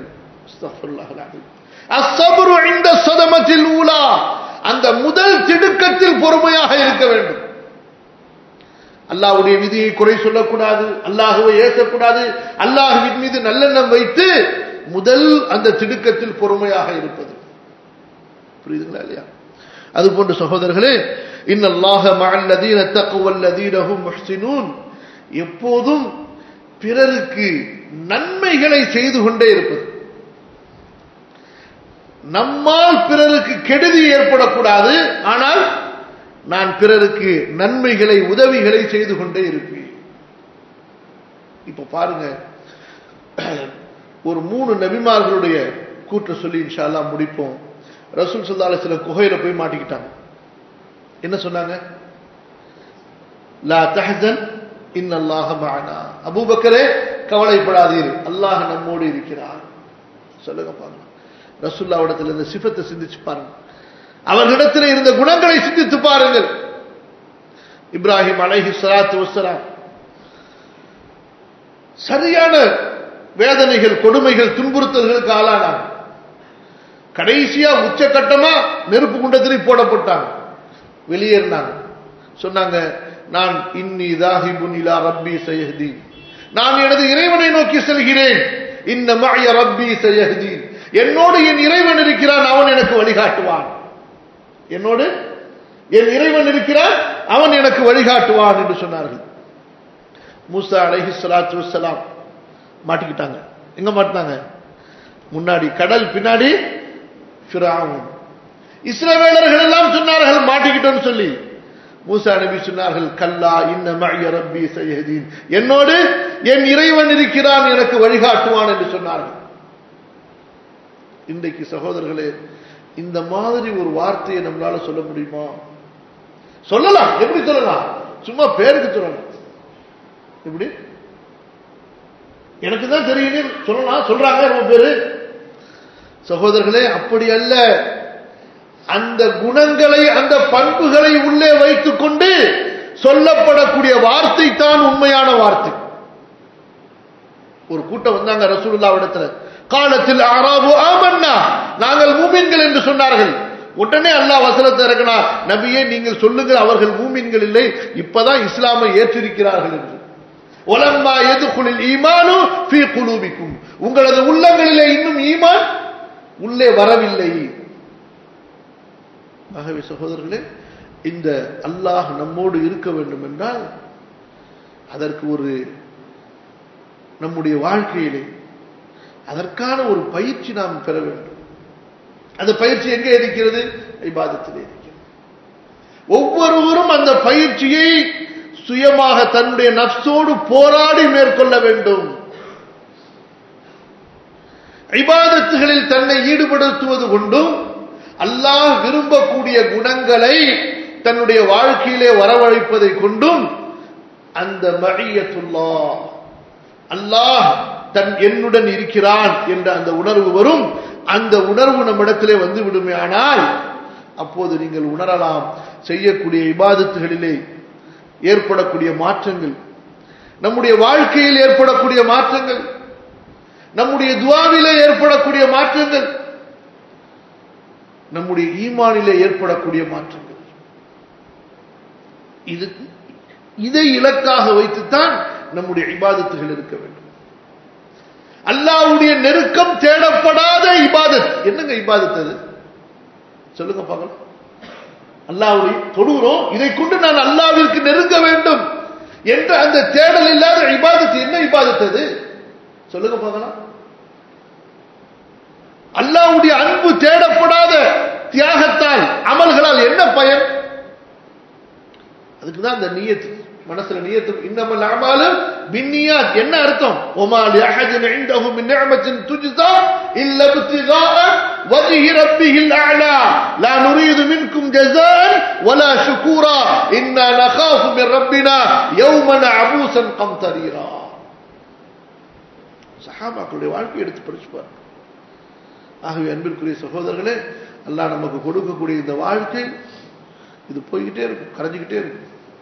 அசபுரு இந்த சதமத்தில் ஊலா அந்த முதல் திடுக்கத்தில் பொறுமையாக இருக்க வேண்டும் அல்லாஹ்வுடைய விதியை குறை சொல்லக்கூடாது அல்லாஹுவை ஏற்கக்கூடாது அல்லாஹுவின் மீது நல்லெண்ணம் வைத்து முதல் அந்த திடுக்கத்தில் பொறுமையாக இருப்பது புரியுதுங்களா இல்லையா அது போன்ற சகோதரர்களே இன்னல்லாஹ மஅல்லதீன தக்வல்லதீனஹும் முஹ்சினூன் எப்போதும் பிறருக்கு நன்மைகளை செய்து கொண்டே இருப்பது நம்மால் பிறருக்கு கெடுதி ஏற்படக்கூடாது ஆனால் நான் பிறருக்கு நன்மைகளை உதவிகளை செய்து கொண்டே இருப்பேன் இப்ப பாருங்க ஒரு மூணு நபிமார்களுடைய கூற்ற சொல்லி இன்ஷால்லா முடிப்போம் ரசூல் சல்லால சில குகையில போய் மாட்டிக்கிட்டாங்க என்ன சொன்னாங்க லா தஹசன் இன்னல்லாஹ மஅனா அபூபக்கரே கவலைப்படாதீர் அல்லாஹ் நம்மோடு இருக்கிறார் சொல்லுங்க பாருங்க ரசூல்லாவிடத்தில் இந்த சிஃபத்தை சிந்திச்சு பாருங்க அவர்களிடத்தில் இருந்த குணங்களை சிந்தித்து பாருங்கள் இப்ராஹிம் அலைஹி ஸலாத்து வஸ்ஸலாம் சரியான வேதனைகள் கொடுமைகள் துன்புறுத்தல்களுக்கு ஆளானாங்க கடைசியா உச்சகட்டமா நெருப்பு குண்டத்தில் போடப்பட்டாங்க வெளியேறினாங்க சொன்னாங்க நான் இன்னி தாஹிபுன் இலா ரப்பி சயஹ்தி நான் எனது இறைவனை நோக்கி செல்கிறேன் இன்ன மஅய ரப்பி சயஹ்தி என்னோடு என் இறைவன் இருக்கிறான் அவன் எனக்கு வழிகாட்டுவான் என்னோடு என் இறைவன் இருக்கிறான் அவன் எனக்கு வழிகாட்டுவான் என்று சொன்னார்கள் மூசா அலைஹி ஸலாத்து வஸ்ஸலாம் மாட்டிக்கிட்டாங்க எங்க மாட்டினாங்க முன்னாடி கடல் பின்னாடி ஃபிரௌன் இஸ்ரவேலர்கள் எல்லாம் சொன்னார்கள் மாட்டிக்கிட்டோம்னு சொல்லி மூசா நபி சொன்னார்கள் கல்லா இன்ன மஅய ரப்பி சயஹதீன் என்னோடு என் இறைவன் இருக்கிறான் எனக்கு வழிகாட்டுவான் என்று சொன்னார்கள் இன்றைக்கு சகோதரர்களே இந்த மாதிரி ஒரு வார்த்தையை நம்மளால சொல்ல முடியுமா சொல்லலாம் எப்படி சொல்லலாம் சும்மா பேருக்கு சொல்லலாம் எப்படி எனக்கு தான் தெரியும் சொல்லலாம் சொல்றாங்க ரொம்ப பேரு சகோதரர்களே அப்படி அல்ல அந்த குணங்களை அந்த பண்புகளை உள்ளே வைத்துக் கொண்டு சொல்லப்படக்கூடிய வார்த்தை தான் உண்மையான வார்த்தை ஒரு கூட்டம் வந்தாங்க ரசூலுல்லா இடத்துல காலத்தில் ஆராபு ஆமன்னா நாங்கள் மூமின்கள் என்று சொன்னார்கள் உடனே அல்லாஹ் வசனத்தை இறக்கினா நபியே நீங்கள் சொல்லுங்கள் அவர்கள் மூமின்கள் இல்லை இப்பதான் இஸ்லாமை ஏற்றிருக்கிறார்கள் என்று ஒலம்மா எதுகுளில் ஈமானு ஃபீ குலூபிக்கும் உங்களது உள்ளங்களிலே இன்னும் ஈமான் உள்ளே வரவில்லை ஆகவே சகோதரர்களே இந்த அல்லாஹ் நம்மோடு இருக்க வேண்டும் என்றால் அதற்கு ஒரு நம்முடைய வாழ்க்கையிலே அதற்கான ஒரு பயிற்சி நாம் பெற வேண்டும் அந்த பயிற்சி எங்கே இருக்கிறது ஐபாதத்திலே இருக்கிறது ஒவ்வொருவரும் அந்த பயிற்சியை சுயமாக தன்னுடைய நப்சோடு போராடி மேற்கொள்ள வேண்டும் ஐபாதத்துகளில் தன்னை ஈடுபடுத்துவது கொண்டும் அல்லாஹ் விரும்பக்கூடிய குணங்களை தன்னுடைய வாழ்க்கையிலே வரவழைப்பதை கொண்டும் அந்த மழியத்துல்லா அல்லாஹ் தன் என்னுடன் இருக்கிறான் என்ற அந்த உணர்வு வரும் அந்த உணர்வு நம்மிடத்திலே வந்து விடுமே ஆனால் அப்போது நீங்கள் உணரலாம் செய்யக்கூடிய இபாதத்துகளிலே ஏற்படக்கூடிய மாற்றங்கள் நம்முடைய வாழ்க்கையில் ஏற்படக்கூடிய மாற்றங்கள் நம்முடைய துவாவிலே ஏற்படக்கூடிய மாற்றங்கள் நம்முடைய ஈமானிலே ஏற்படக்கூடிய மாற்றங்கள் இது இதை இலக்காக வைத்துத்தான் நம்முடைய இபாதத்துகள் இருக்க வேண்டும் அல்லாவுடைய நெருக்கம் தேடப்படாத இபாதத் என்னங்க இபாதத் அது சொல்லுங்க பார்க்கலாம் அல்லாவுடைய தொழுகிறோம் இதை கொண்டு நான் அல்லாவிற்கு நெருங்க வேண்டும் என்ற அந்த தேடல் இல்லாத இபாதத்து என்ன இபாதத் அது சொல்லுங்க பார்க்கலாம் அல்லாவுடைய அன்பு தேடப்படாத தியாகத்தால் அமல்களால் என்ன பயன் அதுக்கு தான் அந்த நீயத்து மனசுல நியத்து இன்னமல் அமாலும் பின்னியாத் என்ன அர்த்தம் ஒமா லிஅஹதின் இன்தஹு மின் நிஅமத்தின் துஜ்ஸா இல்ல இப்திகாஅ வஜ்ஹி ரப்பிஹில் அலா லா நுரீது மின்கும் ஜஸான் வலா ஷுகூரா இன்னா நகாஃபு மின் ரப்பினா யௌமன் அபூசன் கம்தரீரா சஹாபாக்களுடைய வாழ்க்கை எடுத்து படிச்சு பாருங்க ஆகவே அன்பிற்குரிய சகோதரர்களே அல்லாஹ் நமக்கு கொடுக்கக்கூடிய இந்த வாழ்க்கை இது போய்கிட்டே இருக்கும் கரைஞ்சிக்கிட்டே இருக்கும்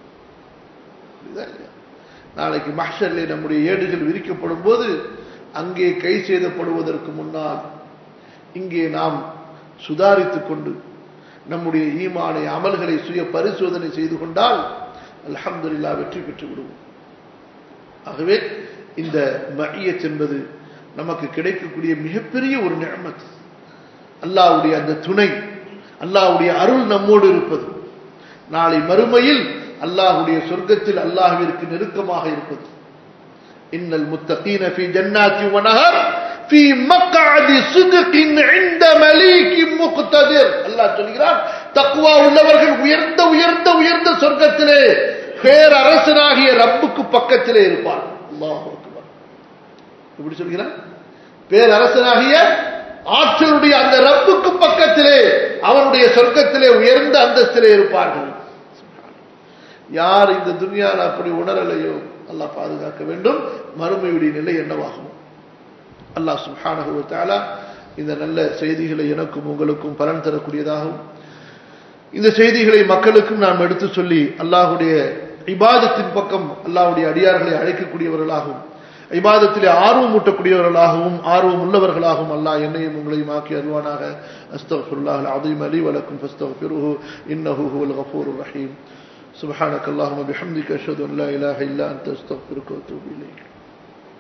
நாளைக்கு மஹர்லே நம்முடைய ஏடுகள் விரிக்கப்படும் போது அங்கே கை செய்தப்படுவதற்கு முன்னால் இங்கே நாம் சுதாரித்துக் கொண்டு நம்முடைய ஈமானை அமல்களை சுய பரிசோதனை செய்து கொண்டால் அல்ஹம்துல்லா வெற்றி பெற்று விடுவோம் ஆகவே இந்த மகியத் என்பது நமக்கு கிடைக்கக்கூடிய மிகப்பெரிய ஒரு நியமத் அல்லாவுடைய அந்த துணை அல்லாவுடைய அருள் நம்மோடு இருப்பது நாளை மறுமையில் அல்லாஹுடைய சொர்க்கத்தில் அல்லாஹ்விற்கு நெருக்கமாக இருப்பது இன்னல் முத்தகீன ஃபீ ஜன்னாத்தி வனஹர் ஃபீ மக்அதி சித்கின் இன்த மலீகின் முக்ததிர் அல்லாஹ் சொல்கிறான் தக்வா உள்ளவர்கள் உயர்ந்த உயர்ந்த உயர்ந்த சொர்க்கத்திலே பேரரசனாகிய ரப்புக்கு பக்கத்திலே இருப்பார் அல்லாஹ் அக்பர் எப்படி சொல்கிறான் பேரரசனாகிய ஆற்றலுடைய அந்த ரப்புக்கு பக்கத்திலே அவனுடைய சொர்க்கத்திலே உயர்ந்த அந்தஸ்திலே இருப்பார்கள் யார் இந்த துன்யால் அப்படி உணரலையோ அல்லாஹ் பாதுகாக்க வேண்டும் மறுமையுடைய நிலை என்னவாகும் அல்லாஹ் சுஹானகுவத்தாலா இந்த நல்ல செய்திகளை எனக்கும் உங்களுக்கும் பலன் தரக்கூடியதாகவும் இந்த செய்திகளை மக்களுக்கும் நாம் எடுத்து சொல்லி அல்லாஹுடைய இபாதத்தின் பக்கம் அல்லாஹுடைய அடியார்களை அழைக்கக்கூடியவர்களாகவும் இபாதத்திலே ஆர்வம் ஊட்டக்கூடியவர்களாகவும் ஆர்வம் உள்ளவர்களாகவும் அல்லாஹ் என்னையும் உங்களையும் ஆக்கி அருவானாக அஸ்தஃபிருல்லாஹ் العظيم لي ولكم فاستغفروه انه هو الغفور الرحيم سبحانك اللهم وبحمدك اشهد ان لا اله الا انت استغفرك واتوب اليك